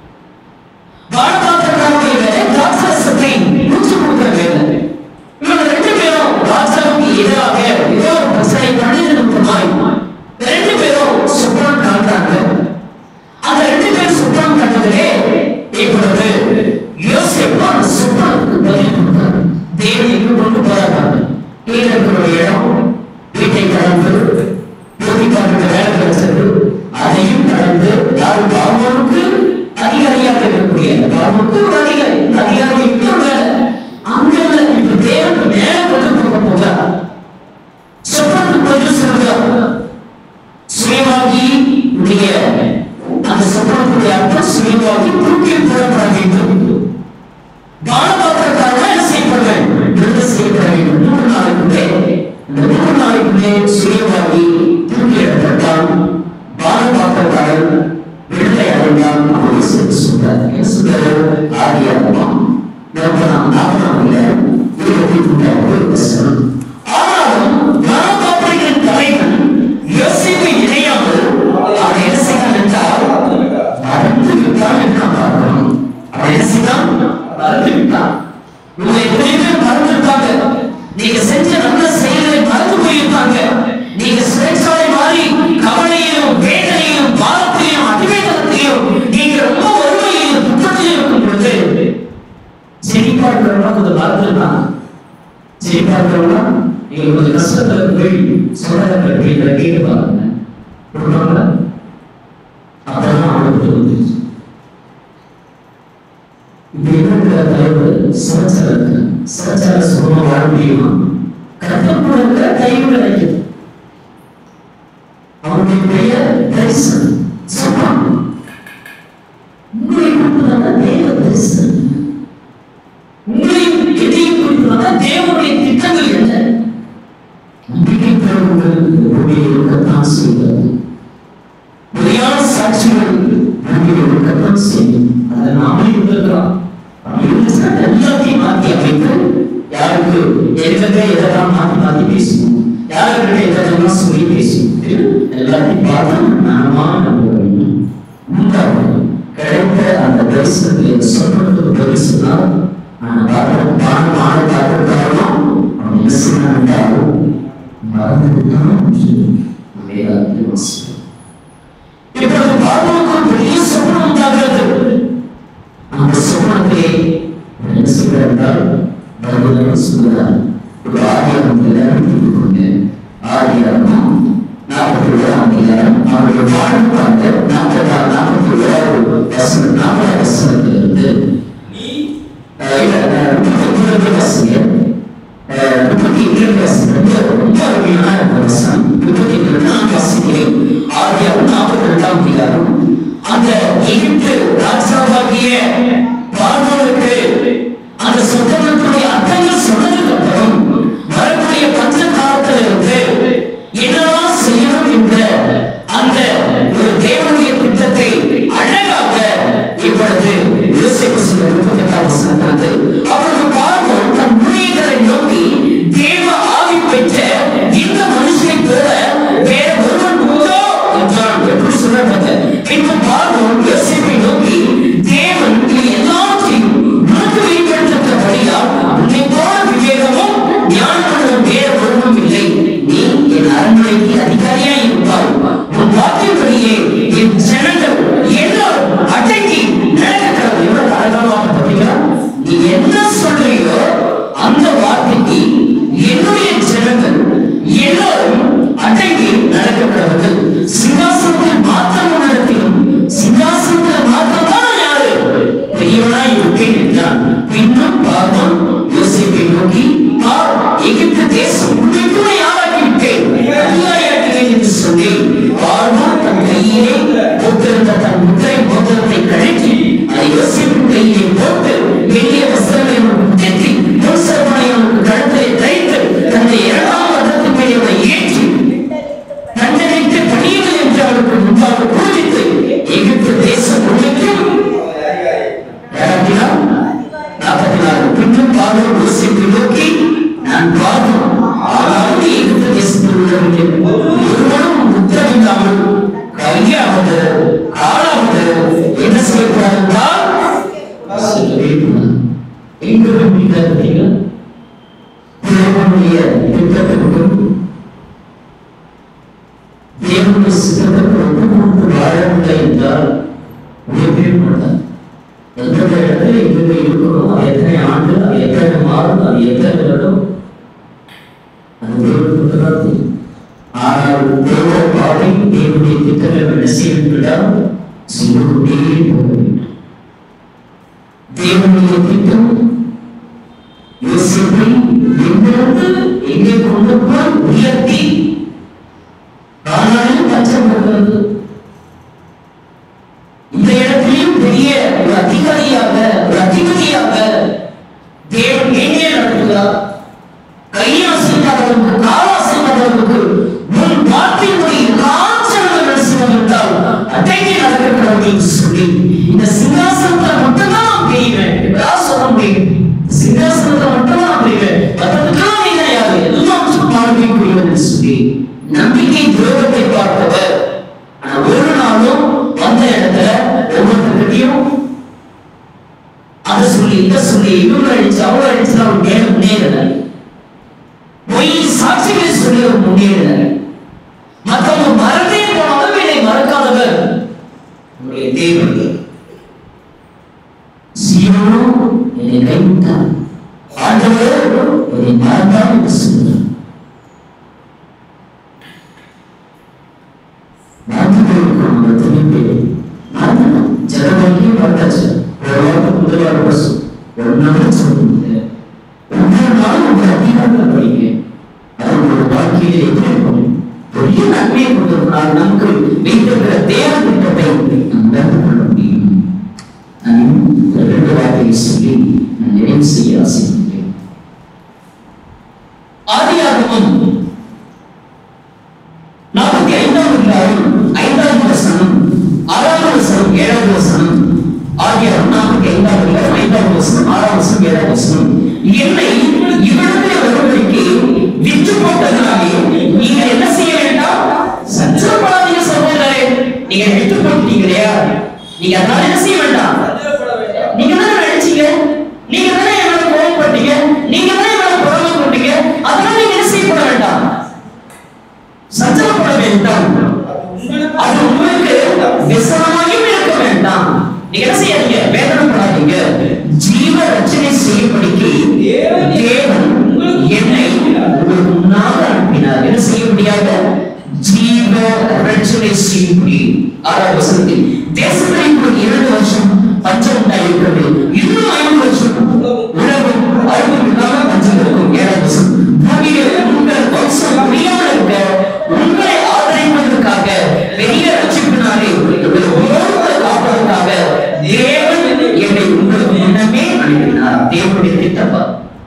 வானபாத்திரக்காரனுடைய வேலை திராட்சரசத்தை ஊற்றி கொடுக்கிற வேலை இவங்க ரெண்டு பேரும் ராஜாவுக்கு எதிராக ஏதோ ஒரு பிரச்சனை பண்ணி நிமித்தமாய் ரெண்டு பேரும் சுப்ரம் காண்றாங்க அந்த ரெண்டு பேரும் சுப்ரம் கண்டதிலே இப்பொழுது யோசிப்பு அந்த சுப்ரத்துக்கு பதில் கொடுத்தார் தேவன் எங்க கொண்டு போறாங்க கீழே இருக்கிற இடம் வீட்டை கடந்து பூமிக்காரங்க வேலை கிடைச்சது அதையும் கடந்து யாரு பாவனுக்கு அதிகாரியாக இருக்கக்கூடிய பாவனுக்கு ஒரு அதிகாரி இந்த அதிகாரி இன்னும் வேலை அங்க இப்ப தேவன் மேல கொண்டு போக போகிறார் சுப்ரத்துக்கு பதில் சொல்கிறார் சுயமாகி உடைய அந்த சம்பளத்துடைய அர்த்தம் சுயமாகி தூக்கில் போடப்பட வேண்டும் பானபாத்திரக்காரர்கள் என்ன செய்யப்பட வேண்டும் விடுதலை செய்யப்பட வேண்டும் மூன்று நாளைக்குள்ளே இந்த மூன்று நாளைக்குள்ளே சுயமாகி தூக்கிலிடப்பட்டால் பானபாத்திரக்காரன் விடுதலை அடைந்தான் அப்படி சொல்லி சொல்றார் என்ன சொல்றாரு ஆதியாகமா நாற்பதாம் நாற்பதாம் இல்லை இருபத்தி மூன்றாவது வசனம் ஆனாலும் பானபாத்திரிகளின் தலைவன் யோசிப்பு இணையாமல் அவன் என்ன செய்தான் என்றால் மறந்து விட்டான் என்று நாம் பார்க்கிறோம் அவன் என்ன செய்தான் மறந்து விட்டான் உங்களை எத்தனை பேர் மறந்துருப்பாங்க நீங்க செஞ்ச நல்ல செயல்களை மறந்து போயிருப்பாங்க நீங்க சிறைச்சாலை மாறி கவலையிலும் வேதனையிலும் பாரத்தையும் அதிவேதனத்தையும் நீங்க ரொம்ப வறுமையிலும் துக்கத்திலும் இருக்கும் பொழுது செழிப்பா இருக்கிறவங்க கொஞ்சம் மறந்துருக்காங்க செழிப்பா இருக்கிறவங்க நீங்க கொஞ்சம் கஷ்டத்துல போய் சொல்றத கேட்க கேட்டு பாருங்க கொடுப்பாங்களா அப்பதான் அவனுக்கு வந்துருச்சு இப்ப இருக்கிற தலைவர் சிறச்சால இருக்கு சிறச்சால சுகமா வாழ முடியுமா கத்தப்பட இருக்கிற கைவு கிடைக்குது அவனுடைய பெயர் தரிசனம் சொல்றான் உங்களை கொடுத்ததான தேவ தரிசனம் உங்களையும் எதையும் கொடுத்ததான தேவனுடைய திட்டங்கள் என்ன நம்பிக்கை பெறவர்கள் இந்த பூமியில் இருக்கத்தான் செய்கிறது பொய்யான சாட்சிகள் பூமியில் இருக்கத்தான் செய்யும் அதை நாமே இருந்திருக்கிறோம் அப்படி இருந்துச்சுன்னா எல்லாத்தையும் மாற்றி அமைத்து யாருக்கு எதுக்கு எதெல்லாம் மாற்றி மாற்றி பேசுவோம் யாருக்கிட்ட எதெல்லாம் சொல்லி பேசுவோம் எல்லாத்தையும் பார்த்து நாமா நம்ப வேண்டும் மூன்றாவது கிடைத்த அந்த தரிசனத்தில் சொல்லப்பட்டது தரிசனால் அந்த பாத்திரம் பானமான பாத்திரக்காரனும் அவன் என்ன செய்யணும் என்றாலும் மறந்து விட்டாலும் வேதாந்தி வாசிக்கிறோம் இப்பொழுது பார்வோனுக்கு ஒரு பெரிய சொப்பனம் உண்டாகிறது அந்த சொப்பனத்திலே என்ன சொல்கிறார் என்றால் பகவதன் சொல்கிறார் ஒரு ஆதியாகம் எல்லாரும் புரிந்து கொண்டு ஆதியாகம் நாற்பத்தி ஏழாம் அதிகாரம் அவருடைய வாழ்வு பார்த்த நாற்பதாம் நாற்பத்தி ஏழாவது வசனம் நாற்பதாம் வசனத்திலிருந்து நீ அஹ், இல்ல, அஹ், முப்பத்தி மூன்று வசனம் அஹ், முப்பத்தி ஏழு வசனம் ரொம்ப ரொம்ப அருமையான ஒரு வசனம் முப்பத்தி ஏழு நான் வாசிக்கிறேன் ஆதியாகம் நாற்பத்தி ரெண்டாம் அதிகாரம் அந்த எகிப்து தேவனுடைய சித்தத்தை ஒப்பு கொடுத்து வாழவில்லை என்றால் உயர்வே மாட்டார் எந்தெந்த இடத்துல எங்க இருக்கிறோம் அது எத்தனை ஆண்டு அது எத்தனை மாதம் அது எத்தனை வருடம் அது தேவனுக்கு தான் தெரியும் ஆனால் தேவ பாதை தேவனுடைய திட்டங்கள் என்ன செய்யும் என்றால் செய்து கொண்டே போக வேண்டும் தேவனுடைய திட்டம் யோசிப்பை எங்கிருந்து எங்கே கொண்டு போய் உயர்த்தி ஆனாலும் பச்சம் வருகிறது இந்த இடத்திலையும் பெரிய ஒரு அதிகாரியாக ஒரு அதிபதியாக தேவன் எங்கே நடத்துகிறார் கையாசிரியர்களுக்கு காலாசிரியர்களுக்கு உன் வார்த்தையினுடைய ராஜர்கள் செய்வதால் அதையே நடக்கிறது சொல்லி இந்த சிங்காசனத்தை மட்டும் தான் நான் பெய்வேன் எப்படியா சொல்ல முடியும் சிங்காசனத்தை மட்டும் நான் பெய்வேன் மற்றதுக்கெல்லாம் நீ கிடையாது எல்லாம் சும்மாவே புரிவது சொல்லி நம்பிக்கை துரோகத்தை பார்த்தவர் ஆனா ஒரு நாளும் வந்த இடத்துல ஒவ்வொருத்தருக்கையும் அதை சொல்லி இதை சொல்லி இவங்க அடிச்சு அவளை அடிச்சு அவர் மேல முன்னேறல பொய் சாட்சிகளை சொல்லி அவர் முன்னேறினார் மற்றவங்க மறந்தே போனாலும் என்னை மறக்காதவர் உங்களுடைய தேவன் சீரனும் என்னை கைவிட்டார் ஆண்டவர் என்னை மறந்தார் என்று சொல்கிறார் மறந்து போயிருக்கோம் நம்ம எத்தனை பேர் மறந்துட்டோம் ஜனவரியே பார்த்தாச்சு ஒரு வாரத்துக்கு முதல் வாரம் பஸ் ஒன்னாவது சொல்லுங்க ஒவ்வொரு நாளும் உங்க அதிகாரத்தில் படிங்க அது உங்களோட வாழ்க்கையில எப்படி இருக்கும் பெரிய நன்மையை கொண்டிருக்கிறார் நமக்கு வைத்திருக்கிற தேவ திட்டத்தை நாம் நடந்து கொள்ள முடியும் நான் இன்னும் ஒரு ரெண்டு வார்த்தையை சொல்லி நான் நிறைவு செய்ய ஆசைப்படுகிறேன் ஆதியாகமம் நாற்பத்தி ஐந்தாவது அதிகாரம் ஐந்தாவது வசனம் ஆறாவது வசனம் ஏழாவது வசனம் ஆகிய நாற்பத்தி ஐந்தாவது அதிகாரம் ஐந்தாவது வசனம் ஆறாவது வசனம் ஏழாவது வசனம் என்னை இவ்விடத்திலே வருவதற்கு விற்று போட்டதனாலே நீங்க என்ன செய்ய வேண்டாம் சஞ்சலப்படாதீங்க சகோதரரே நீங்க விற்று போட்டீங்க இல்லையா நீங்க அதனால என்ன செய்ய வேண்டாம் சந்தேகப்பட வேண்டாம் நீங்க தானே நினைச்சீங்க நீங்க தானே என் மேல கோவப்பட்டீங்க நீங்க தானே என் மேல பொறாமை கொண்டீங்க அதனால நீங்க என்ன செய்யப்பட வேண்டாம் சஞ்சலப்பட வேண்டாம் அது உங்களுக்கு அது உங்களுக்கு விசனமாயும் இருக்க வேண்டாம் நீங்க என்ன செய்யாதீங்க வேதனைப்படாதீங்க ஜீவ ரச்சனை செய்யும்படிக்கு தேவன் என்னை உங்களுக்கு முன்னாக அனுப்பினார் என்ன செய்ய முடியாத ஜீவ ரட்சனை செய்யும்படி ஆறாவது வசனத்தில் தேசத்தில் இப்பொழுது இரண்டு வருஷம் பஞ்சம் உண்டாயிருக்கிறது இன்னும் ஐந்து வருஷம் உலகம் அறுபது இல்லாம பஞ்சம் இருக்கும் ஏழாவது வசனம் பூமியில் உங்கள் வம்சம் முடியாமல் இருக்க உங்களை ஆதரிப்பதற்காக பெரிய ரட்சிப்பினாலே உங்களை உயர்ந்த காப்பதற்காக தேவன் என்னை உங்களுக்கு முன்னமே அனுப்பினார் தேவனுடைய திட்டப்பா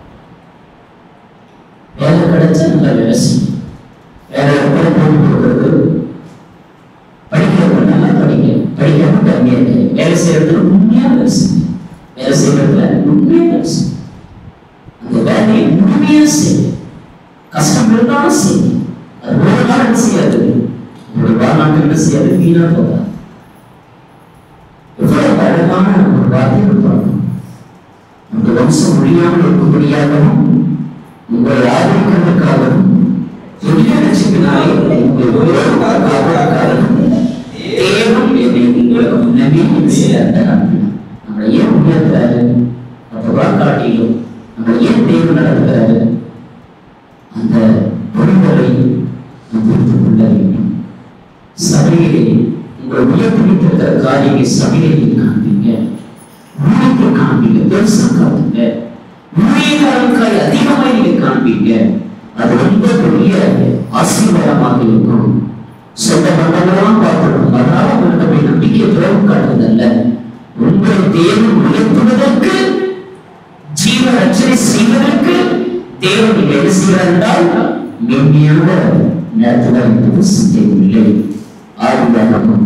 வேலை கிடைச்சா நல்ல வேலை செய்யும் வேலை எப்படி போட்டு கொடுக்கறது படிக்கிறவங்க நல்லா படிங்க படிக்கிறவங்க கம்மியா இருக்கு வேலை செய்யறதுல உண்மையா வேலை செய்யுங்க வேலை செய்யறதுல உண்மையா வேலை செய்யுங்க அந்த வேலையை முழுமையா செய்யுங்க கஷ்டம் இருந்தாலும் செய்யுங்க அது ஒரு நாள் என்ன செய்யாது உங்களுடைய வாழ்நாட்கள் என்ன செய்யாது வீணா போகாது எவ்வளவு அழகான ஒரு வார்த்தைகள் பார்க்கணும் உங்க வம்சம் முடியாமல் இருக்கும்படியாகவும் உங்களை ஆதரிக்கிறதுக்காகவும் பெரிய ரட்சிப்பினாலே உங்களை உயர்வு காப்பதற்காகவும் தேவன் என்னை உங்களுக்கு முன்னமே சேர்ந்த அனுப்பினார் நம்மளை ஏன் உயர்த்துறாரு அப்பவா காட்டிலும் நம்மளை ஏன் தேவன் நடத்துகிறாரு அந்த பொருள்களை நாம் புரிந்து கொள்ள வேண்டும் சபையிலே உங்கள் உயர்த்திருக்கிற காரியங்களை சபையிலே காண்பீங்க ஊழியத்தை காண்பீங்க பெருசா காட்டுங்க ஊழியக்காரனுக்காய் அதிகமாய் நீங்க காண்பீங்க அது ரொம்ப பெரிய ஆசீர்வாதமாக இருக்கும் சொந்த பந்தங்களாம் பார்க்கணும் அதனால உங்களுக்கு போய் நம்பிக்கை துறவு காட்டுவதல்ல உங்களை தேவன் உயர்த்துவதற்கு ஜீவ ரட்சனை செய்வதற்கு தேவன் நீங்கள் என்ன செய்கிறார் என்றால் மென்மையாக நடத்துவார் என்பது சந்தேகமில்லை ஆதியாகமம்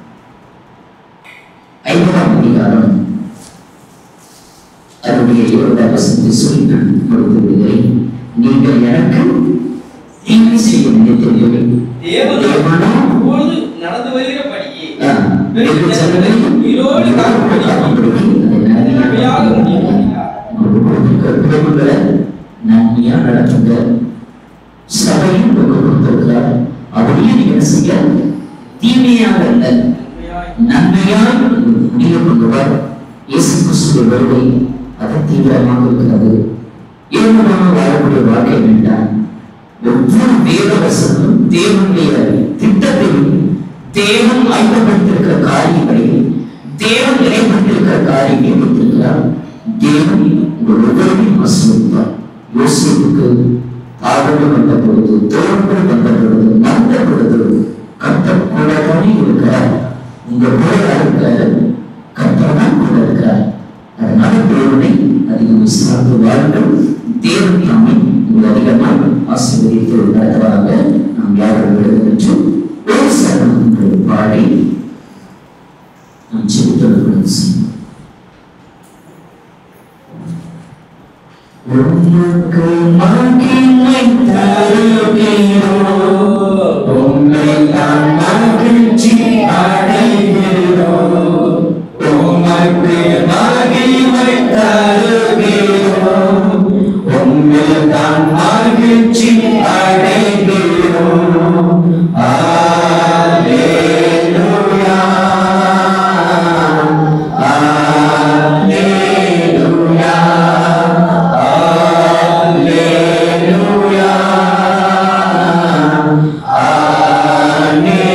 ஐந்தாம் அதிகாரம் அதனுடைய இருபதாம் வசனத்தை சொல்லி நான் கொடுத்து விடுகிறேன் நீங்கள் எனக்கு தீமை செய்ய நினைத்தீர்கள் தேவன் தேவனோ இப்பொழுது நடந்து வருகிறபடியே ஆ, வெகு ஜனங்களை உயிரோடு காக்கும்படி காக்கும்படி அதை நன்மையாக முடியும் நன்மையாக குடும்பங்களை நன்மையா நடத்துங்க சபையும் உங்களுக்கு கொடுத்திருக்கிறார் அப்படியே நீங்க என்ன செய்ய தீமையாக அல்ல நன்மையாய் முடிவு கொள்வார் இயேசு கிறிஸ்துவின் வருகை அது தீவிரமாக இருக்கிறது ஏழுமாக வாழக்கூடிய வாழ்க்கை வேண்டாம் ஒவ்வொரு வேத வசனம் தேவனுடைய திட்டத்தையும் தேவன் ஆய்வுபடுத்திருக்கிற காரியங்களை தேவன் இணைப்பட்டிருக்கிற காரியங்களை வைத்திருக்கிறார் தேவன் உங்கள் ஒவ்வொருவரையும் ஆசிரியப்பார் யோசிப்புக்கு ஆதரவு வந்த பொழுது தோழர்கள் வந்த பொழுது நல்ல பொழுது கர்த்தர் கூட தானே இருக்கிறார் உங்க கூட இருக்க கர்த்தர் தான் கூட இருக்கிறார் அதனால தேவனை அதிகம் விசாரித்து வாருங்கள் தேவன் தாமே உங்கள் அதிகமாக ஆசீர்வதித்து நடத்துவதாக நாம் யாரும் விடுதென்று ஒரு சரணம் என்று பாடி நாம் செலுத்துவது செய்வோம் உமக்கு மகிமை தருகிறோம் உம்மை நான் மகிழ்ச்சி அடைகிறோம் உமக்கு மகிமை தருகிறோம் உம்மை நான் மகிழ்ச்சி அடைகிறோம் அல்லேலூயா அல்லேலூயா அல்லேலூயா அல்லேலூயா